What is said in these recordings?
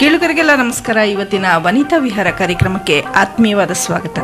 ಕೇಳುಗರಿಗೆಲ್ಲ ನಮಸ್ಕಾರ ಇವತ್ತಿನ ವನಿತಾ ವಿಹಾರ ಕಾರ್ಯಕ್ರಮಕ್ಕೆ ಆತ್ಮೀಯವಾದ ಸ್ವಾಗತ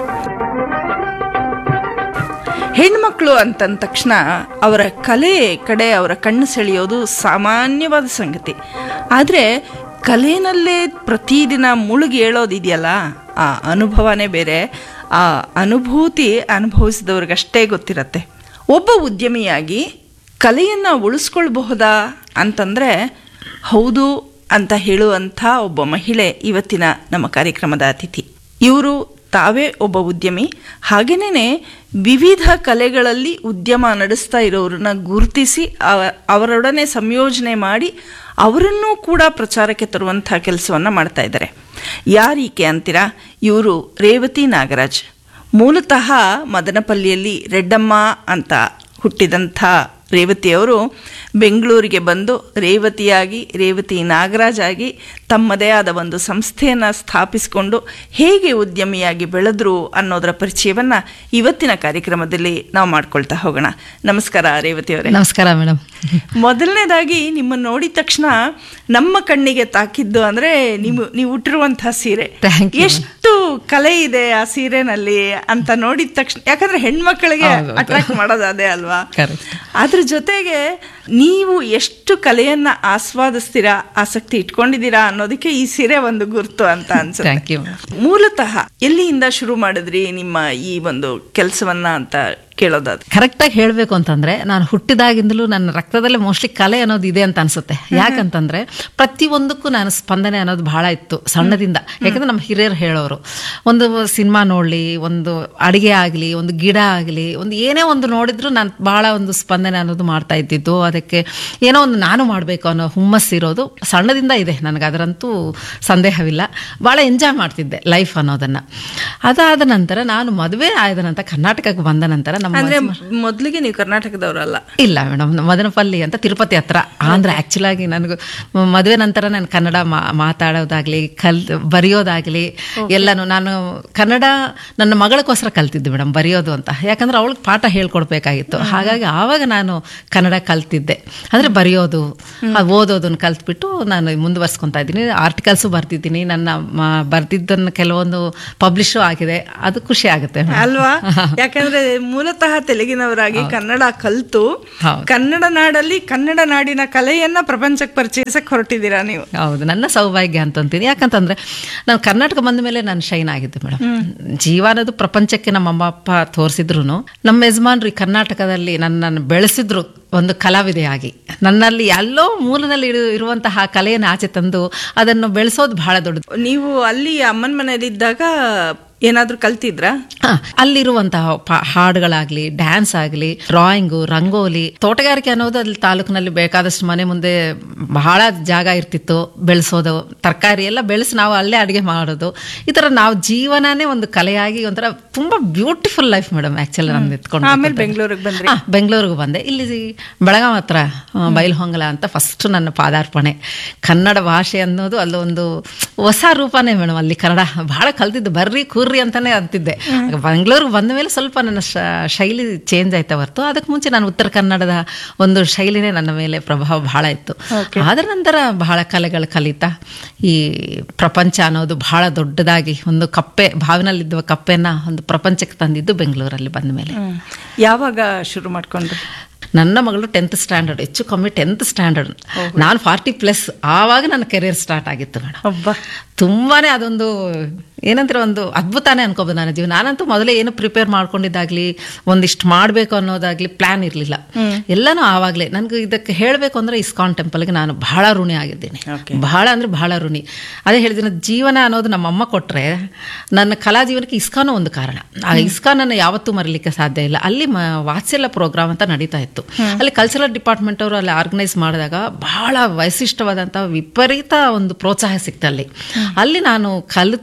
ಹೆಣ್ಮಕ್ಳು ಅಂತಂದ ತಕ್ಷಣ ಅವರ ಕಲೆ ಕಡೆ ಅವರ ಕಣ್ಣು ಸೆಳೆಯೋದು ಸಾಮಾನ್ಯವಾದ ಸಂಗತಿ ಆದರೆ ಕಲೆನಲ್ಲೇ ಪ್ರತಿದಿನ ಮುಳುಗಿ ಹೇಳೋದಿದೆಯಲ್ಲ ಆ ಅನುಭವನೇ ಬೇರೆ ಆ ಅನುಭೂತಿ ಅನುಭವಿಸಿದವ್ರಿಗಷ್ಟೇ ಗೊತ್ತಿರತ್ತೆ ಒಬ್ಬ ಉದ್ಯಮಿಯಾಗಿ ಕಲೆಯನ್ನು ಉಳಿಸ್ಕೊಳ್ಬಹುದಾ ಅಂತಂದರೆ ಹೌದು ಅಂತ ಹೇಳುವಂಥ ಒಬ್ಬ ಮಹಿಳೆ ಇವತ್ತಿನ ನಮ್ಮ ಕಾರ್ಯಕ್ರಮದ ಅತಿಥಿ ಇವರು ತಾವೇ ಒಬ್ಬ ಉದ್ಯಮಿ ಹಾಗೇನೇ ವಿವಿಧ ಕಲೆಗಳಲ್ಲಿ ಉದ್ಯಮ ನಡೆಸ್ತಾ ಇರೋರನ್ನ ಗುರುತಿಸಿ ಅವ- ಅವರೊಡನೆ ಸಂಯೋಜನೆ ಮಾಡಿ ಅವರನ್ನೂ ಕೂಡ ಪ್ರಚಾರಕ್ಕೆ ತರುವಂಥ ಕೆಲಸವನ್ನು ಮಾಡ್ತಾ ಇದ್ದಾರೆ ಯಾರೀಕೆ ಅಂತೀರಾ ಇವರು ರೇವತಿ ನಾಗರಾಜ್ ಮೂಲತಃ ಮದನಪಲ್ಲಿಯಲ್ಲಿ ರೆಡ್ಡಮ್ಮ ಅಂತ ಹುಟ್ಟಿದಂಥ ರೇವತಿಯವರು ಬೆಂಗಳೂರಿಗೆ ಬಂದು ರೇವತಿಯಾಗಿ ರೇವತಿ ನಾಗರಾಜ್ ಆಗಿ ತಮ್ಮದೇ ಆದ ಒಂದು ಸಂಸ್ಥೆಯನ್ನು ಸ್ಥಾಪಿಸಿಕೊಂಡು ಹೇಗೆ ಉದ್ಯಮಿಯಾಗಿ ಬೆಳೆದ್ರು ಅನ್ನೋದರ ಪರಿಚಯವನ್ನು ಇವತ್ತಿನ ಕಾರ್ಯಕ್ರಮದಲ್ಲಿ ನಾವು ಮಾಡ್ಕೊಳ್ತಾ ಹೋಗೋಣ ನಮಸ್ಕಾರ ರೇವತಿಯವರೇ ನಮಸ್ಕಾರ ಮೇಡಮ್ ಮೊದಲನೇದಾಗಿ ನಿಮ್ಮನ್ನು ನೋಡಿದ ತಕ್ಷಣ ನಮ್ಮ ಕಣ್ಣಿಗೆ ತಾಕಿದ್ದು ಅಂದ್ರೆ ನೀವು ನೀವು ಉಟ್ಟಿರುವಂತಹ ಸೀರೆ Thank you. ಎಷ್ಟು ಕಲೆ ಇದೆ ಆ ಸೀರೆನಲ್ಲಿ ಅಂತ ನೋಡಿದ ತಕ್ಷಣ ಯಾಕಂದ್ರೆ ಹೆಣ್ಮಕ್ಳಿಗೆ ಹೌದು, ಹೌದು. ಅಟ್ರಾಕ್ಟ್ ಮಾಡೋದು ಅದೇ ಅಲ್ವಾ Correct. ಅದ್ರ ಜೊತೆಗೆ ನೀವು ಎಷ್ಟು ಕಲೆಯನ್ನ ಆಸ್ವಾದಿಸ್ತೀರಾ ಆಸಕ್ತಿ ಇಟ್ಕೊಂಡಿದ್ದೀರಾ ಅನ್ನೋದಕ್ಕೆ ಈ ಸೀರೆ ಒಂದು ಗುರ್ತು ಅಂತ ಅನ್ಸುತ್ತೆ ಥ್ಯಾಂಕ್ ಯು ಮೂಲತಃ ಎಲ್ಲಿಂದ ಶುರು ಮಾಡಿದ್ರಿ ನಿಮ್ಮ ಈ ಒಂದು ಕೆಲಸವನ್ನ ಅಂತ ಕೇಳೋದಾದ್ರೆ ಕರೆಕ್ಟಾಗಿ ಹೇಳಬೇಕು ಅಂತಂದ್ರೆ ನಾನು ಹುಟ್ಟಿದಾಗಿಂದಲೂ ನನ್ನ ರಕ್ತದಲ್ಲೇ ಮೋಸ್ಟ್ಲಿ ಕಲೆ ಅನ್ನೋದು ಇದೆ ಅಂತ ಅನ್ಸುತ್ತೆ ಯಾಕಂತಂದ್ರೆ ಪ್ರತಿಯೊಂದಕ್ಕೂ ನಾನು ಸ್ಪಂದನೆ ಅನ್ನೋದು ಬಹಳ ಇತ್ತು ಸಣ್ಣದಿಂದ ಯಾಕಂದ್ರೆ ನಮ್ಮ ಹಿರಿಯರು ಹೇಳೋರು ಒಂದು ಸಿನಿಮಾ ನೋಡಲಿ ಒಂದು ಅಡಿಗೆ ಆಗಲಿ ಒಂದು ಗಿಡ ಆಗಲಿ ಒಂದು ಏನೇ ಒಂದು ನೋಡಿದ್ರು ನಾನು ಬಹಳ ಒಂದು ಸ್ಪಂದನೆ ಅನ್ನೋದು ಮಾಡ್ತಾ ಇದ್ದಿದ್ದು ಅದಕ್ಕೆ ಏನೋ ಒಂದು ನಾನು ಮಾಡಬೇಕು ಅನ್ನೋ ಹುಮ್ಮಸ್ಸಿರೋದು ಸಣ್ಣದಿಂದ ಇದೆ ನನಗೆ ಅದರಂತೂ ಸಂದೇಹವಿಲ್ಲ ಭಾಳ ಎಂಜಾಯ್ ಮಾಡ್ತಿದ್ದೆ ಲೈಫ್ ಅನ್ನೋದನ್ನು ಅದಾದ ನಂತರ ನಾನು ಮದುವೆ ಆದ ನಂತರ ಕರ್ನಾಟಕಕ್ಕೆ ಬಂದ ನಂತರ ನಮ್ಮ ಅಂದ್ರೆ ಮೊದಲಿಗೆ ನೀವು ಕರ್ನಾಟಕದವರಲ್ಲ ಇಲ್ಲ ಮೇಡಮ್ ಮದನಪಲ್ಲಿ ಅಂತ ತಿರುಪತಿ ಹತ್ರ ಆಂಧ್ರ ಆ್ಯಕ್ಚುಲ್ ಆಗಿ ನನಗೆ ಮದುವೆ ನಂತರ ನಾನು ಕನ್ನಡ ಮಾ ಮಾತಾಡೋದಾಗ್ಲಿ ಕಲ್ ಬರೆಯೋದಾಗ್ಲಿ ಎಲ್ಲನೂ ನಾನು ಕನ್ನಡ ನನ್ನ ಮಗಳಕ್ಕೋಸ್ಕರ ಕಲ್ತಿದ್ದೆ ಮೇಡಮ್ ಬರೆಯೋದು ಅಂತ ಯಾಕಂದ್ರೆ ಅವಳಿಗೆ ಪಾಠ ಹೇಳ್ಕೊಡ್ಬೇಕಾಗಿತ್ತು ಹಾಗಾಗಿ ಆವಾಗ ನಾನು ಕನ್ನಡ ಕಲ್ತಿದ್ದೆ ಅಂದರೆ ಬರೆಯೋದು ಆ ಓದೋದನ್ನು ಕಲ್ತ್ಬಿಟ್ಟು ನಾನು ಮುಂದುವರ್ಸ್ಕೊತಾ ಇದ್ದೀನಿ ಆರ್ಟಿಕಲ್ಸು ಬರ್ತಿದ್ದೀನಿ ನನ್ನ ಮ- ಬರ್ದಿದ್ದನ್ನು ಕೆಲವೊಂದು ಪಬ್ಲಿಷು ಆಗಿದೆ ಅದು ಖುಷಿ ಆಗುತ್ತೆ madam. ಅಲ್ವಾ ಯಾಕಂದ್ರೆ ಮೂಲತಃ ತೆಲುಗಿನವರಾಗಿ ಕನ್ನಡ ಕಲ್ತು ಹೌದು. ಕನ್ನಡ ನಾಡಲ್ಲಿ ಕನ್ನಡ ನಾಡಿನ ಕಲೆಯನ್ನ ಪ್ರಪಂಚಕ್ಕೆ ಪರಿಚಯಿಸಕ್ ಹೊರಟಿದ್ದೀರಾ ನೀವು ಹೌದು ನನ್ನ ಸೌಭಾಗ್ಯ ಅಂತ ಅಂತೀನಿ ಯಾಕಂತಂದ್ರೆ ನಾನು ಕರ್ನಾಟಕ ಬಂದ ಮೇಲೆ ನಾನು ಶೈನ್ ಆಗಿದ್ದೆ ಮೇಡಮ್ ಜೀವ ಅನ್ನೋದು ಪ್ರಪಂಚಕ್ಕೆ ನಮ್ಮ ಅಮ್ಮ ಅಪ್ಪ ತೋರಿಸಿದ್ರು ನಮ್ಮ ಯಜಮಾನ್ರು ಈ ಕರ್ನಾಟಕದಲ್ಲಿ ನನ್ನನ್ನು ಬೆಳೆಸಿದ್ರು ಒಂದು ಕಲಾವಿದೆಯಾಗಿ ನನ್ನಲ್ಲಿ ಎಲ್ಲೋ ಮೂಲದಲ್ಲಿ ಇರು- ಇರುವಂತಹ ಕಲೆಯನ್ನು ಆಚೆ ತಂದು ಅದನ್ನು ಬೆಳೆಸೋದು ಬಹಳ ದೊಡ್ಡದು ನೀವು ಅಲ್ಲಿ ಅಮ್ಮನ ಮನೆಯಲ್ಲಿದ್ದಾಗ ಏನಾದ್ರೂ ಕಲ್ತಿದ್ರಾ ಹ, ಅಲ್ಲಿರುವಂತಹ ಪ- ಹಾಡುಗಳಾಗ್ಲಿ ಡ್ಯಾನ್ಸ್ ಆಗಲಿ ಡ್ರಾಯಿಂಗು ರಂಗೋಲಿ ತೋಟಗಾರಿಕೆ ಅನ್ನೋದು ಅಲ್ಲಿ ತಾಲೂಕಿನಲ್ಲಿ ಬೇಕಾದಷ್ಟು ಮನೆ ಮುಂದೆ ಬಹಳ ಜಾಗ ಇರ್ತಿತ್ತು ಬೆಳೆಸೋದು ತರಕಾರಿ ಎಲ್ಲ ಬೆಳೆಸಿ ನಾವು ಅಲ್ಲೇ ಅಡುಗೆ ಮಾಡೋದು ಈ ಥರ ನಾವು ಜೀವನನೇ ಒಂದು ಕಲೆಯಾಗಿ ಒಂಥರ ತುಂಬಾ ಬ್ಯೂಟಿಫುಲ್ ಲೈಫ್ ಮೇಡಮ್ ಆ್ಯಕ್ಚುಲಿ ನಾನು ಎತ್ಕೊಂಡು ಆಮೇಲೆ ಬೆಂಗಳೂರಿಗೆ ಬಂದ್ರಿ ಹಾ ಬೆಂಗಳೂರಿಗೆ ಬಂದೆ ಇಲ್ಲಿ ಬೆಳಗಾವ್ ಹತ್ರ ಆ, ಬೈಲ್ಹೊಂಗಲ ಅಂತ ಫಸ್ಟ್ ನನ್ನ ಪಾದಾರ್ಪಣೆ ಕನ್ನಡ ಭಾಷೆ ಅನ್ನೋದು ಅಲ್ಲೊಂದು ಹೊಸ ರೂಪನೇ ಮೇಡಮ್ ಅಲ್ಲಿ ಕನ್ನಡ ಬಹಳ ಕಲ್ತಿದ್ದು ಬರ್ರಿ ಕೂರ್ರಿ ಅಂತಾನೆ ಅಂತಿದ್ದೆ ಬೆಂಗಳೂರಿಗೆ ಬಂದ ಮೇಲೆ ಸ್ವಲ್ಪ ನನ್ನ ಶ- ಶೈಲಿ ಚೇಂಜ್ ಆಯ್ತಾ ಹೊರತು ಅದಕ್ಕೆ ಮುಂಚೆ ನಾನು ಉತ್ತರ ಕನ್ನಡದ ಒಂದು ಶೈಲಿನೇ ನನ್ನ ಮೇಲೆ ಪ್ರಭಾವ ಬಹಳ ಇತ್ತು ಅದರ ನಂತರ ಬಹಳ ಕಲೆಗಳು ಕಲಿತಾ ಈ ಪ್ರಪಂಚ ಅನ್ನೋದು ಬಹಳ ದೊಡ್ಡದಾಗಿ ಒಂದು ಕಪ್ಪೆ ಭಾವಿನಲ್ಲಿದ್ದ ಕಪ್ಪೆನ ಒಂದು ಪ್ರಪಂಚಕ್ಕೆ ತಂದಿದ್ದು ಬೆಂಗಳೂರಲ್ಲಿ ಬಂದ ಮೇಲೆ ಯಾವಾಗ ಶುರು ಮಾಡ್ಕೊಂಡ್ರಿ ನನ್ನ ಮಗಳು ಟೆಂತ್ ಸ್ಟ್ಯಾಂಡರ್ಡ್ ಹೆಚ್ಚು ಕಮ್ಮಿ ಟೆಂತ್ ಸ್ಟ್ಯಾಂಡರ್ಡ್ ನಾನು ಫಾರ್ಟಿ ಪ್ಲಸ್ ಆವಾಗ ನನ್ನ ಕೆರಿಯರ್ ಸ್ಟಾರ್ಟ್ ಆಗಿತ್ತು ಮೇಡಮ್ ಒಬ್ಬ ತುಂಬಾನೇ ಅದೊಂದು ಏನಂದ್ರೆ ಒಂದು ಅದ್ಭುತನೇ ಅನ್ಕೋಬೋದು ನನ್ನ ಜೀವನ ನಾನಂತೂ ಮೊದಲೇ ಏನು ಪ್ರಿಪೇರ್ ಮಾಡ್ಕೊಂಡಿದ್ದಾಗ್ಲಿ ಒಂದಿಷ್ಟು ಮಾಡಬೇಕು ಅನ್ನೋದಾಗ್ಲಿ ಪ್ಲಾನ್ ಇರಲಿಲ್ಲ ಎಲ್ಲನೂ ಆವಾಗಲೇ ನನಗೆ ಇದಕ್ಕೆ ಹೇಳಬೇಕು ಅಂದ್ರೆ ಇಸ್ಕಾನ್ ಟೆಂಪಲ್ಗೆ ನಾನು ಬಹಳ ಋಣಿ ಆಗಿದ್ದೀನಿ ಬಹಳ ಅಂದ್ರೆ ಬಹಳ ಋಣಿ ಅದೇ ಹೇಳಿದಿನ ಜೀವನ ಅನ್ನೋದು ನಮ್ಮ ಅಮ್ಮ ಕೊಟ್ಟರೆ ನನ್ನ ಕಲಾ ಜೀವನಕ್ಕೆ ಇಸ್ಕಾನು ಒಂದು ಕಾರಣ ಆ ಇಸ್ಕಾನನ್ನು ಯಾವತ್ತೂ ಮರೀಲಿಕ್ಕೆ ಸಾಧ್ಯ ಇಲ್ಲ ಅಲ್ಲಿ ಮ ವಾತ್ಸಲ್ಯ ಪ್ರೋಗ್ರಾಮ್ ಅಂತ ನಡೀತಾ ಇತ್ತು ಅಲ್ಲಿ ಕಲ್ಚರಲ್ ಡಿಪಾರ್ಟ್ಮೆಂಟ್ ಅವರು ಅಲ್ಲಿ ಆರ್ಗನೈಸ್ ಮಾಡಿದಾಗ ಬಹಳ ವೈಶಿಷ್ಟವಾದಂಥ ವಿಪರೀತ ಒಂದು ಪ್ರೋತ್ಸಾಹ ಸಿಕ್ತು ಅಲ್ಲಿ ಅಲ್ಲಿ ನಾನು ಕಲಿತು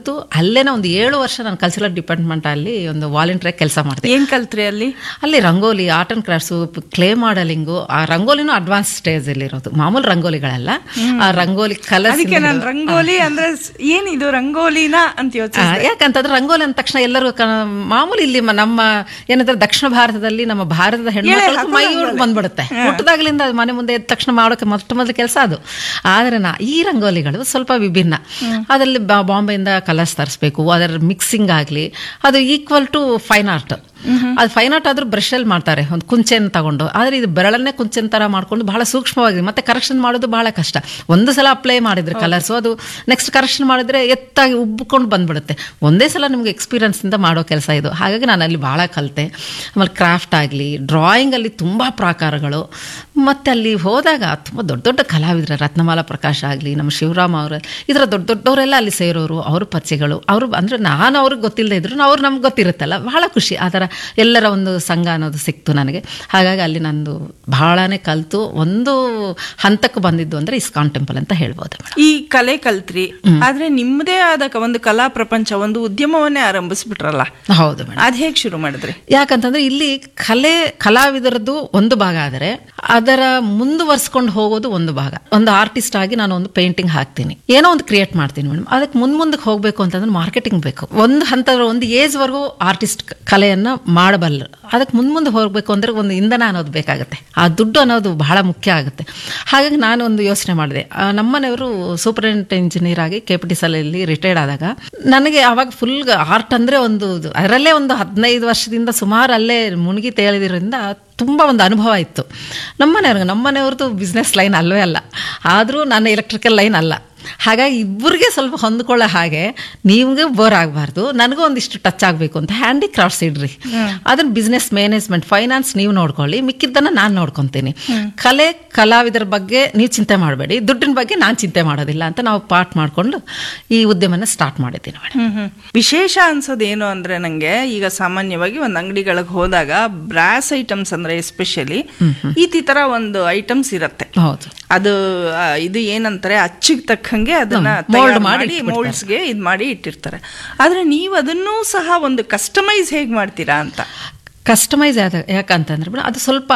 ಅಲ್ಲೇನೆ ಒಂದು ಏಳು ವರ್ಷ ನಾನು ಕಲ್ಚರಲ್ ಡಿಪಾರ್ಟ್ಮೆಂಟ್ ಅಲ್ಲಿ ಒಂದು ವಾಲಂಟಿಯರ್ ಕೆಲಸ ಮಾಡಿದೆ ಏನ್ ಕಲ್ತ್ರಿ ಅಲ್ಲಿ ಅಲ್ಲಿ rangoli art and crafts clay modelling ಆ ರಂಗೋಲಿನೂ ಅಡ್ವಾನ್ಸ್ ಸ್ಟೇಜ್ ಅಲ್ಲಿ ಇರೋದು ಮಾಮೂಲು ರಂಗೋಲಿಗಳೆಲ್ಲ ಆ ರಂಗೋಲಿ ಕಲರ್ಸ್ ಅದಕ್ಕೆ ನಾನು ರಂಗೋಲಿ ಅಂದ್ರೆ ಸ್- ಏನಿದು ರಂಗೋಲಿನ ಅಂತ ಯೋಚನೆ ಯಾಕಂತಂದ್ರೆ ರಂಗೋಲಿ ಅಂದ ತಕ್ಷಣ ಎಲ್ಲರೂ ಕ- ಮಾಮೂಲಿ ಇಲ್ಲಿ ಮ- ನಮ್ಮ ಏನಂದ್ರೆ ದಕ್ಷಿಣ ಭಾರತದಲ್ಲಿ ನಮ್ಮ ಭಾರತದ ಹೆಣ್ಮಕ್ಳು ಮೈ ಬಂದ್ಬಿಡುತ್ತೆ ಹುಟ್ಟದಾಗ್ಲಿಂದ ಅದು ಮನೆ ಮುಂದೆ ಎದ್ದ ತಕ್ಷಣ ಮಾಡೋಕೆ ಮೊಟ್ಟ ಮೊದಲ ಕೆಲಸ ಅದು ಆದ್ರೆ ನಾ ಈ ರಂಗೋಲಿಗಳು ಸ್ವಲ್ಪ ವಿಭಿನ್ನ ಅದರಲ್ಲಿ ಬಾ- ಬಾಂಬೆಯಿಂದ ಕಲರ್ಸ್ ತರಿಸ್ಬೇಕು ಅದರ ಮಿಕ್ಸಿಂಗ್ ಆಗಲಿ ಅದು ಈಕ್ವಲ್ ಟು ಫೈನ್ ಆರ್ಟ್ ಅದು ಫೈನ್ ಆರ್ಟ್ ಆದ್ರೂ ಬ್ರಷಲ್ಲಿ ಮಾಡ್ತಾರೆ ಒಂದು ಕುಂಚೆನ ತಗೊಂಡು ಆದರೆ ಇದು ಬೆರಳನ್ನೇ ಕುಂಚೆನ ಥರ ಮಾಡ್ಕೊಂಡು ಬಹಳ ಸೂಕ್ಷ್ಮವಾಗಿ ಮತ್ತೆ ಕರೆಕ್ಷನ್ ಮಾಡೋದು ಬಹಳ ಕಷ್ಟ ಒಂದು ಸಲ ಅಪ್ಲೈ ಮಾಡಿದ್ರೆ ಕಲರ್ಸು ಅದು ನೆಕ್ಸ್ಟ್ ಕರೆಕ್ಷನ್ ಮಾಡಿದ್ರೆ ಎತ್ತಾಗಿ ಉಬ್ಬಿಕೊಂಡು ಬಂದ್ಬಿಡುತ್ತೆ ಒಂದೇ ಸಲ ನಿಮ್ಗೆ ಎಕ್ಸ್ಪೀರಿಯನ್ಸಿಂದ ಮಾಡೋ ಕೆಲಸ ಇದು ಹಾಗಾಗಿ ನಾನು ಅಲ್ಲಿ ಭಾಳ ಕಲಿತೆ ಆಮೇಲೆ ಕ್ರಾಫ್ಟ್ ಆಗಲಿ ಡ್ರಾಯಿಂಗಲ್ಲಿ ತುಂಬ ಪ್ರಾಕಾರಗಳು ಮತ್ತು ಅಲ್ಲಿ ಹೋದಾಗ ತುಂಬ ದೊಡ್ಡ ದೊಡ್ಡ ಕಲಾವಿದರು ರತ್ನಮಾಲಾ ಪ್ರಕಾಶ್ ಆಗಲಿ ನಮ್ಮ ಶಿವರಾಮ್ ಅವರು ಈ ಥರ ದೊಡ್ಡ ದೊಡ್ಡವರೆಲ್ಲ ಅಲ್ಲಿ ಸೇರೋರು ಅವ್ರ ಪರಿಚಯಗಳು ಅವರು ಅಂದರೆ ನಾನು ಅವ್ರಿಗೆ ಗೊತ್ತಿಲ್ಲದೆ ಇದ್ರು ಅವ್ರು ನಮ್ಗೆ ಗೊತ್ತಿರುತ್ತಲ್ಲ ಬಹಳ ಖುಷಿ ಆ ಥರ ಎಲ್ಲರ ಒಂದು ಸಂಘ ಅನ್ನೋದು ಸಿಕ್ತು ನನಗೆ ಹಾಗಾಗಿ ಅಲ್ಲಿ ನಂದು ಬಹಳನೇ ಕಲಿತು ಒಂದು ಹಂತಕ್ಕೆ ಬಂದಿದ್ದು ಅಂದರೆ ಇಸ್ಕಾನ್ ಟೆಂಪಲ್ ಅಂತ ಹೇಳ್ಬೋದು ಮೇಡಮ್ ಈ ಕಲೆ ಕಲ್ತ್ರಿ ಆದ್ರೆ ನಿಮ್ಮದೇ ಆದ ಕ- ಒಂದು ಕಲಾ ಪ್ರಪಂಚ ಒಂದು ಉದ್ಯಮವನ್ನೇ ಆರಂಭಿಸ್ಬಿಟ್ರಲ್ಲ ಹೌದು ಮೇಡಮ್ ಅದ್ ಹೇಗ್ ಶುರು ಮಾಡಿದ್ರಿ ಯಾಕಂತಂದ್ರೆ ಇಲ್ಲಿ ಕಲೆ ಕಲಾವಿದರದ್ದು ಒಂದು ಭಾಗ ಆದರೆ ಅದರ ಮುಂದುವರ್ಸ್ಕೊಂಡು ಹೋಗೋದು ಒಂದು ಭಾಗ ಒಂದು ಆರ್ಟಿಸ್ಟ್ ಆಗಿ ನಾನು ಒಂದು ಪೇಂಟಿಂಗ್ ಹಾಕ್ತೀನಿ ಏನೋ ಒಂದು ಕ್ರಿಯೇಟ್ ಮಾಡ್ತೀನಿ ಮೇಡಮ್ ಅದಕ್ಕೆ ಮುಂದ್ ಮುಂದಕ್ಕೆ ಹೋಗ್ಬೇಕು ಅಂತಂದ್ರೆ ಮಾರ್ಕೆಟಿಂಗ್ ಬೇಕು ಒಂದು ಹಂತದ ಒಂದು ಏಜ್ ವರೆಗೂ ಆರ್ಟಿಸ್ಟ್ ಕಲೆಯನ್ನ ಮಾಡಬಲ್ಲರು ಅದಕ್ಕೆ ಮುಂದ್ ಮುಂದೆ ಹೋಗ್ಬೇಕು ಅಂದ್ರೆ ಒಂದು ಇಂಧನ ಅನ್ನೋದು ಬೇಕಾಗುತ್ತೆ ಆ ದುಡ್ಡು ಅನ್ನೋದು ಬಹಳ ಮುಖ್ಯ ಆಗುತ್ತೆ ಹಾಗಾಗಿ ನಾನು ಒಂದು ಯೋಚನೆ ಮಾಡಿದೆ ಆ, ನಮ್ಮನೆಯವರು ಸೂಪರಿಂಟೆಂಡೆಂಟ್ ಇಂಜಿನಿಯರ್ ಆಗಿ ಕೆ ಪಿ ಟಿ ಸಲಲ್ಲಿ ರಿಟೈರ್ಡ್ ಆದಾಗ ನನಗೆ ಅವಾಗ ಫುಲ್ ಆರ್ಟ್ ಅಂದ್ರೆ ಒಂದು ಅದರಲ್ಲೇ ಒಂದು ಹದಿನೈದು ವರ್ಷದಿಂದ ಸುಮಾರು ಅಲ್ಲೇ ಮುಳುಗಿ ತೇಳಿದ್ರಿಂದ ತುಂಬ ಒಂದು ಅನುಭವ ಇತ್ತು ನಮ್ಮನೆಯವ್ರಿಗೆ ನಮ್ಮನೆಯವ್ರದ್ದು ಬಿಸ್ನೆಸ್ ಲೈನ್ ಅಲ್ಲವೇ ಅಲ್ಲ ಆದರೂ ನಾನು ಎಲೆಕ್ಟ್ರಿಕಲ್ ಲೈನ್ ಅಲ್ಲ ಹಾಗಾಗಿ ಇಬ್ಬರಿಗೆ ಸ್ವಲ್ಪ ಹೊಂದ್ಕೊಳ್ಳೋ ಹಾಗೆ ನಿಮ್ಗೆ ಬೋರ್ ಆಗಬಾರ್ದು ನನಗೂ ಒಂದಿಷ್ಟು ಟಚ್ ಆಗಬೇಕು ಅಂತ ಹ್ಯಾಂಡಿಕ್ರಾಫ್ಟ್ಸ್ ಇಡ್ರಿ ಅದನ್ನ ಬಿಸ್ನೆಸ್ ಮ್ಯಾನೇಜ್ಮೆಂಟ್ ಫೈನಾನ್ಸ್ ನೀವು ನೋಡ್ಕೊಳ್ಳಿ ಮಿಕ್ಕಿದ್ದನ್ನ ನಾನು ನೋಡ್ಕೊತೀನಿ ಕಲೆ ಕಲಾವಿದರ ಬಗ್ಗೆ ನೀವು ಚಿಂತೆ ಮಾಡಬೇಡಿ ದುಡ್ಡಿನ ಬಗ್ಗೆ ನಾನು ಚಿಂತೆ ಮಾಡೋದಿಲ್ಲ ಅಂತ ನಾವು ಪಾರ್ಟ್ ಮಾಡಿಕೊಂಡು ಈ ಉದ್ಯಮನ ಸ್ಟಾರ್ಟ್ ಮಾಡಿದ್ದೀನಿ ಮೇಡಮ್ ಹ್ಮ್ ಹ್ಮ್. ವಿಶೇಷ ಅನ್ಸೋದು ಏನು ಅಂದ್ರೆ ನಂಗೆ ಈಗ ಸಾಮಾನ್ಯವಾಗಿ ಒಂದು ಅಂಗಡಿಗಳಿಗೆ ಹೋದಾಗ ಬ್ರಾಸ್ ಐಟಮ್ಸ್ ಅಂದ್ರೆ ಎಸ್ಪೆಷಲಿ ಈ ತರ ಒಂದು ಐಟಮ್ಸ್ ಇರತ್ತೆ ಹೌದು ಅದು ಆ, ಇದು ಏನಂತಾರೆ ಅಚ್ಚಿಗೆ ತಕ್ಕಂಗೆ ಅದನ್ನ ಹ್ಮ್, mold ತಯಾರು ಮಾಡಿ ಮಾಡಿ ಇಟ್ಬಿಡ್ತಾರೆ. ಮೋಲ್ಡ್ಸ್ಗೆ ಇದು ಮಾಡಿ ಇಟ್ಟಿರ್ತಾರೆ ಆದ್ರೆ ನೀವು ಅದನ್ನೂ ಸಹ ಒಂದು ಕಸ್ಟಮೈಸ್ ಹೇಗ್ ಮಾಡ್ತೀರಾ ಅಂತ ಕಸ್ಟಮೈಸ್ ಆದ ಯಾಕಂತಂದ್ರೆ ಮೇಡಮ್ ಅದು ಸ್ವಲ್ಪ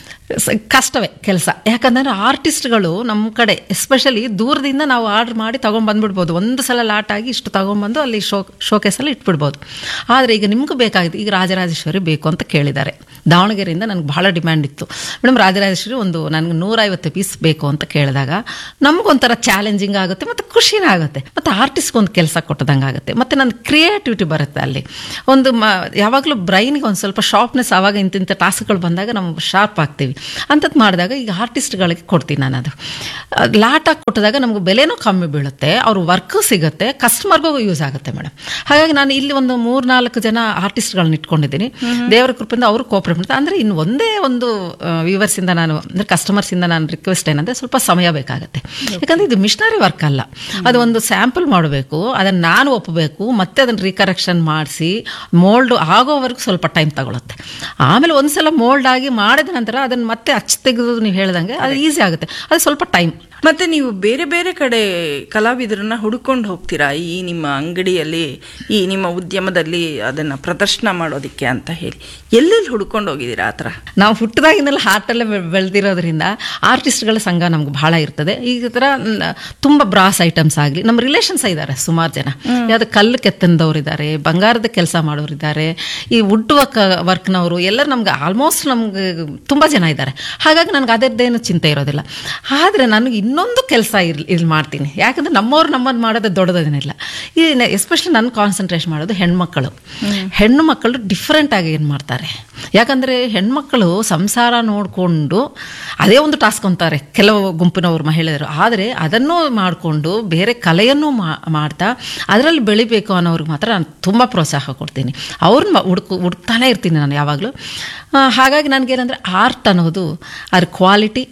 ಸ- ಕಷ್ಟವೇ ಕೆಲಸ ಯಾಕಂದ್ರೆ ಆರ್ಟಿಸ್ಟ್ಗಳು ನಮ್ಮ ಕಡೆ ಎಸ್ಪೆಷಲಿ ದೂರದಿಂದ ನಾವು ಆರ್ಡರ್ ಮಾಡಿ ತೊಗೊಂಬಂದ್ಬಿಡ್ಬೋದು ಒಂದು ಸಲ ಲಾಟ್ ಆಗಿ ಇಷ್ಟು ತೊಗೊಂಬಂದು ಅಲ್ಲಿ ಶೋ ಶೋಕೇಸಲ್ಲಿ ಇಟ್ಬಿಡ್ಬೋದು ಆದರೆ ಈಗ ನಿಮ್ಗೆ ಬೇಕಾಗಿದೆ ಈಗ ರಾಜರಾಜೇಶ್ವರಿ ಬೇಕು ಅಂತ ಕೇಳಿದ್ದಾರೆ ದಾವಣಗೆರೆಯಿಂದ ನನಗೆ ಬಹಳ ಡಿಮ್ಯಾಂಡ್ ಇತ್ತು ಮೇಡಮ್ ರಾಜರಾಜೇಶ್ವರಿ ಒಂದು ನನಗೆ ನೂರೈವತ್ತು ಪೀಸ್ ಬೇಕು ಅಂತ ಕೇಳಿದಾಗ ನಮಗೊಂಥರ ಚಾಲೆಂಜಿಂಗ್ ಆಗುತ್ತೆ ಮತ್ತು ಖುಷಿನೇ ಆಗುತ್ತೆ ಮತ್ತು ಆರ್ಟಿಸ್ಟ್ಗೆ ಒಂದು ಕೆಲಸ ಕೊಟ್ಟದಂಗೆ ಆಗುತ್ತೆ ಮತ್ತು ನನ್ನ ಕ್ರಿಯೇಟಿವಿಟಿ ಬರುತ್ತೆ ಅಲ್ಲಿ ಒಂದು ಮ ಯಾವಾಗಲೂ ಬ್ರೈನ್ಗೆ ಒಂದು ಸ್ವಲ್ಪ ಶಾರ್ಪ್ನೆಸ್ ಆವಾಗ ಇಂತಿಂಥ ಟಾಸ್ಕ್ಗಳು ಬಂದಾಗ ನಾವು ಶಾರ್ಪ್ ಆಗ್ತೀವಿ ಅಂಥದ್ದು ಮಾಡಿದಾಗ ಈಗ ಆರ್ಟಿಸ್ಟ್ಗಳಿಗೆ ಕೊಡ್ತೀನಿ ನಾನು ಅದು ಅದ್ ಲಾಟಾಗಿ ಕೊಟ್ಟಿದಾಗ ನಮ್ಗೆ ಬೆಲೆನೂ ಕಮ್ಮಿ ಬೀಳುತ್ತೆ ಅವ್ರ ವರ್ಕು ಸಿಗುತ್ತೆ ಕಸ್ಟಮರ್ಗೂ ಯೂಸ್ ಆಗುತ್ತೆ ಮೇಡಮ್ ಹಾಗಾಗಿ ನಾನು ಇಲ್ಲಿ ಒಂದು ಮೂರ್ನಾಲ್ಕು ಜನ ಆರ್ಟಿಸ್ಟ್ಗಳನ್ನ ಇಟ್ಕೊಂಡಿದ್ದೀನಿ ದೇವರ ಕೃಪೆಯಿಂದ ಅವರು ಕೋಪರೇಟ್ ಮಾಡ್ತಾರೆ ಅಂದರೆ ಇನ್ನು ಒಂದೇ ಒಂದು ವ್ಯೂವರ್ಸಿಂದ ನಾನು ಅಂದರೆ ಕಸ್ಟಮರ್ಸಿಂದ ನಾನು ರಿಕ್ವೆಸ್ಟ್ ಏನಂದರೆ ಸ್ವಲ್ಪ ಸಮಯ ಬೇಕಾಗುತ್ತೆ ಯಾಕಂದರೆ ಇದು ಮಿಷನರಿ ವರ್ಕ್ ಅಲ್ಲ ಅದು ಒಂದು ಸ್ಯಾಂಪಲ್ ಮಾಡಬೇಕು ಅದನ್ನು ನಾನು ಒಪ್ಪಬೇಕು ಮತ್ತೆ ಅದನ್ನು ರೀಕರೆಕ್ಷನ್ ಮಾಡಿಸಿ ಮೋಲ್ಡ್ ಆಗೋವರೆಗೂ ಸ್ವಲ್ಪ ಟೈಮ್ ತಗೊಳುತ್ತೆ ಆಮೇಲೆ ಒಂದ್ಸಲ ಮೋಲ್ಡ್ ಆಗಿ ಮಾಡಿದ ನಂತರ ಅದನ್ನು ಮತ್ತೆ ಅಚ್ಚು ತೆಗೆದು ನೀವು ಹೇಳ್ದಂಗೆ ಅದು ಈಸಿ ಆಗುತ್ತೆ ಅದು ಸ್ವಲ್ಪ ಟೈಮ್ ಮತ್ತೆ ನೀವು ಬೇರೆ ಬೇರೆ ಕಡೆ ಕಲಾವಿದರನ್ನ ಹುಡುಕೊಂಡು ಹೋಗ್ತೀರಾ ಈ ನಿಮ್ಮ ಅಂಗಡಿಯಲ್ಲಿ ಈ ನಿಮ್ಮ ಉದ್ಯಮದಲ್ಲಿ ಅದನ್ನ ಪ್ರದರ್ಶನ ಮಾಡೋದಿಕ್ಕೆ ಅಂತ ಹೇಳಿ ಎಲ್ಲೆಲ್ಲಿ ಹುಡ್ಕೊಂಡು ಹೋಗಿದ್ದೀರಾ ಆ ಥರ ನಾವು ಹುಟ್ಟಿದಾಗಿನೆಲ್ಲ ಹಾರ್ಟಲ್ಲೇ ಬೆಳೆದಿರೋದ್ರಿಂದ ಆರ್ಟಿಸ್ಟ್ಗಳ ಸಂಘ ನಮ್ಗೆ ಬಹಳ ಇರ್ತದೆ ಈ ಥರ ನ- ತುಂಬ ಬ್ರಾಸ್ ಐಟಮ್ಸ್ ಆಗಲಿ ನಮ್ಮ ರಿಲೇಷನ್ಸ್ ಇದ್ದಾರೆ ಸುಮಾರು ಜನ ಯಾವ್ದು ಕಲ್ಲು ಕೆತ್ತನದವ್ರು ಇದ್ದಾರೆ ಬಂಗಾರದ ಕೆಲಸ ಮಾಡೋರು ಇದ್ದಾರೆ ಈ ವುಡ್ ವರ್ಕ್ ವರ್ಕ್ನವರು ಎಲ್ಲರೂ ನಮ್ಗೆ ಆಲ್ಮೋಸ್ಟ್ ನಮ್ಗೆ ತುಂಬ ಜನ ಇದ್ದಾರೆ ಹಾಗಾಗಿ ನನಗೆ ಅದರದ್ದೇನು ಚಿಂತೆ ಇರೋದಿಲ್ಲ ಆದರೆ ನನಗೆ ಇನ್ನೊಂದು ಕೆಲಸ ಇರ್ಲಿ ಇಲ್ಲಿ ಮಾಡ್ತೀನಿ ಯಾಕಂದ್ರೆ ನಮ್ಮವ್ರು ನಮ್ಮನ್ನು ಮಾಡೋದು ದೊಡ್ಡದೇನಿಲ್ಲ ಈ ಎಸ್ಪೆಷಲಿ ನನ್ನ ಕಾನ್ಸಂಟ್ರೇಷನ್ ಮಾಡೋದು ಹೆಣ್ಮಕ್ಕಳು ಹೆಣ್ಣು ಮಕ್ಕಳು ಡಿಫ್ರೆಂಟ್ ಆಗಿ ಏನು ಮಾಡ್ತಾರೆ ಯಾಕಂದರೆ ಹೆಣ್ಮಕ್ಕಳು ಸಂಸಾರ ನೋಡಿಕೊಂಡು ಅದೇ ಒಂದು ಟಾಸ್ಕ್ ಅಂತಾರೆ ಕೆಲವು ಗುಂಪಿನವರು ಮಹಿಳೆಯರು ಆದರೆ ಅದನ್ನು ಮಾಡಿಕೊಂಡು ಬೇರೆ ಕಲೆಯನ್ನು ಮಾ- ಮಾಡ್ತಾ ಅದರಲ್ಲಿ ಬೆಳಿಬೇಕು ಅನ್ನೋರಿಗೆ ಮಾತ್ರ ನಾನು ತುಂಬ ಪ್ರೋತ್ಸಾಹ ಕೊಡ್ತೀನಿ ಅವ್ರನ್ನ ಹುಡುಕು ಹುಡುಕ್ತಾನೆ ಇರ್ತೀನಿ ನಾನು ಯಾವಾಗಲೂ ಆ, ಹಾಗಾಗಿ ನನಗೇನಂದರೆ ಆರ್ಟ್ ಅನ್ನೋದು ಅದ್ರ ಕ್ವಾಲಿಟಿ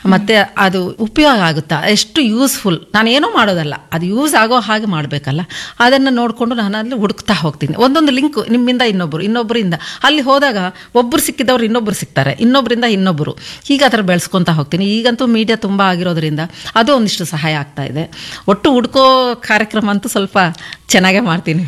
ಮತ್ತೆ ಅದು ಉಪಯೋಗ ಆಗುತ್ತಾ ಎಷ್ಟು ಯೂಸ್ಫುಲ್ ನಾನು ಏನೂ ಮಾಡೋದಲ್ಲ ಅದು ಯೂಸ್ ಆಗೋ ಹಾಗೆ ಮಾಡಬೇಕಲ್ಲ ಅದನ್ನು ನೋಡಿಕೊಂಡು ನಾನು ಅಲ್ಲಿ ಹುಡುಕ್ತಾ ಹೋಗ್ತೀನಿ ಒಂದೊಂದು ಲಿಂಕ್ ನಿಮ್ಮಿಂದ ಇನ್ನೊಬ್ಬರು ಇನ್ನೊಬ್ಬರಿಂದ ಅಲ್ಲಿ ಹೋದಾಗ ಒಬ್ಬರು ಸಿಕ್ಕಿದವ್ರು ಇನ್ನೊಬ್ಬರು ಸಿಗ್ತಾರೆ ಇನ್ನೊಬ್ಬರಿಂದ ಇನ್ನೊಬ್ಬರು ಹೀಗೆ ಆ ಥರ ಬೆಳೆಸ್ಕೊತಾ ಹೋಗ್ತೀನಿ ಈಗಂತೂ ಮೀಡಿಯಾ ತುಂಬ ಆಗಿರೋದ್ರಿಂದ ಅದು ಒಂದಿಷ್ಟು ಸಹಾಯ ಆಗ್ತಾ ಇದೆ ಒಟ್ಟು ಹುಡ್ಕೋ ಕಾರ್ಯಕ್ರಮ ಅಂತೂ ಸ್ವಲ್ಪ ಚೆನ್ನಾಗೇ ಮಾಡ್ತೀನಿ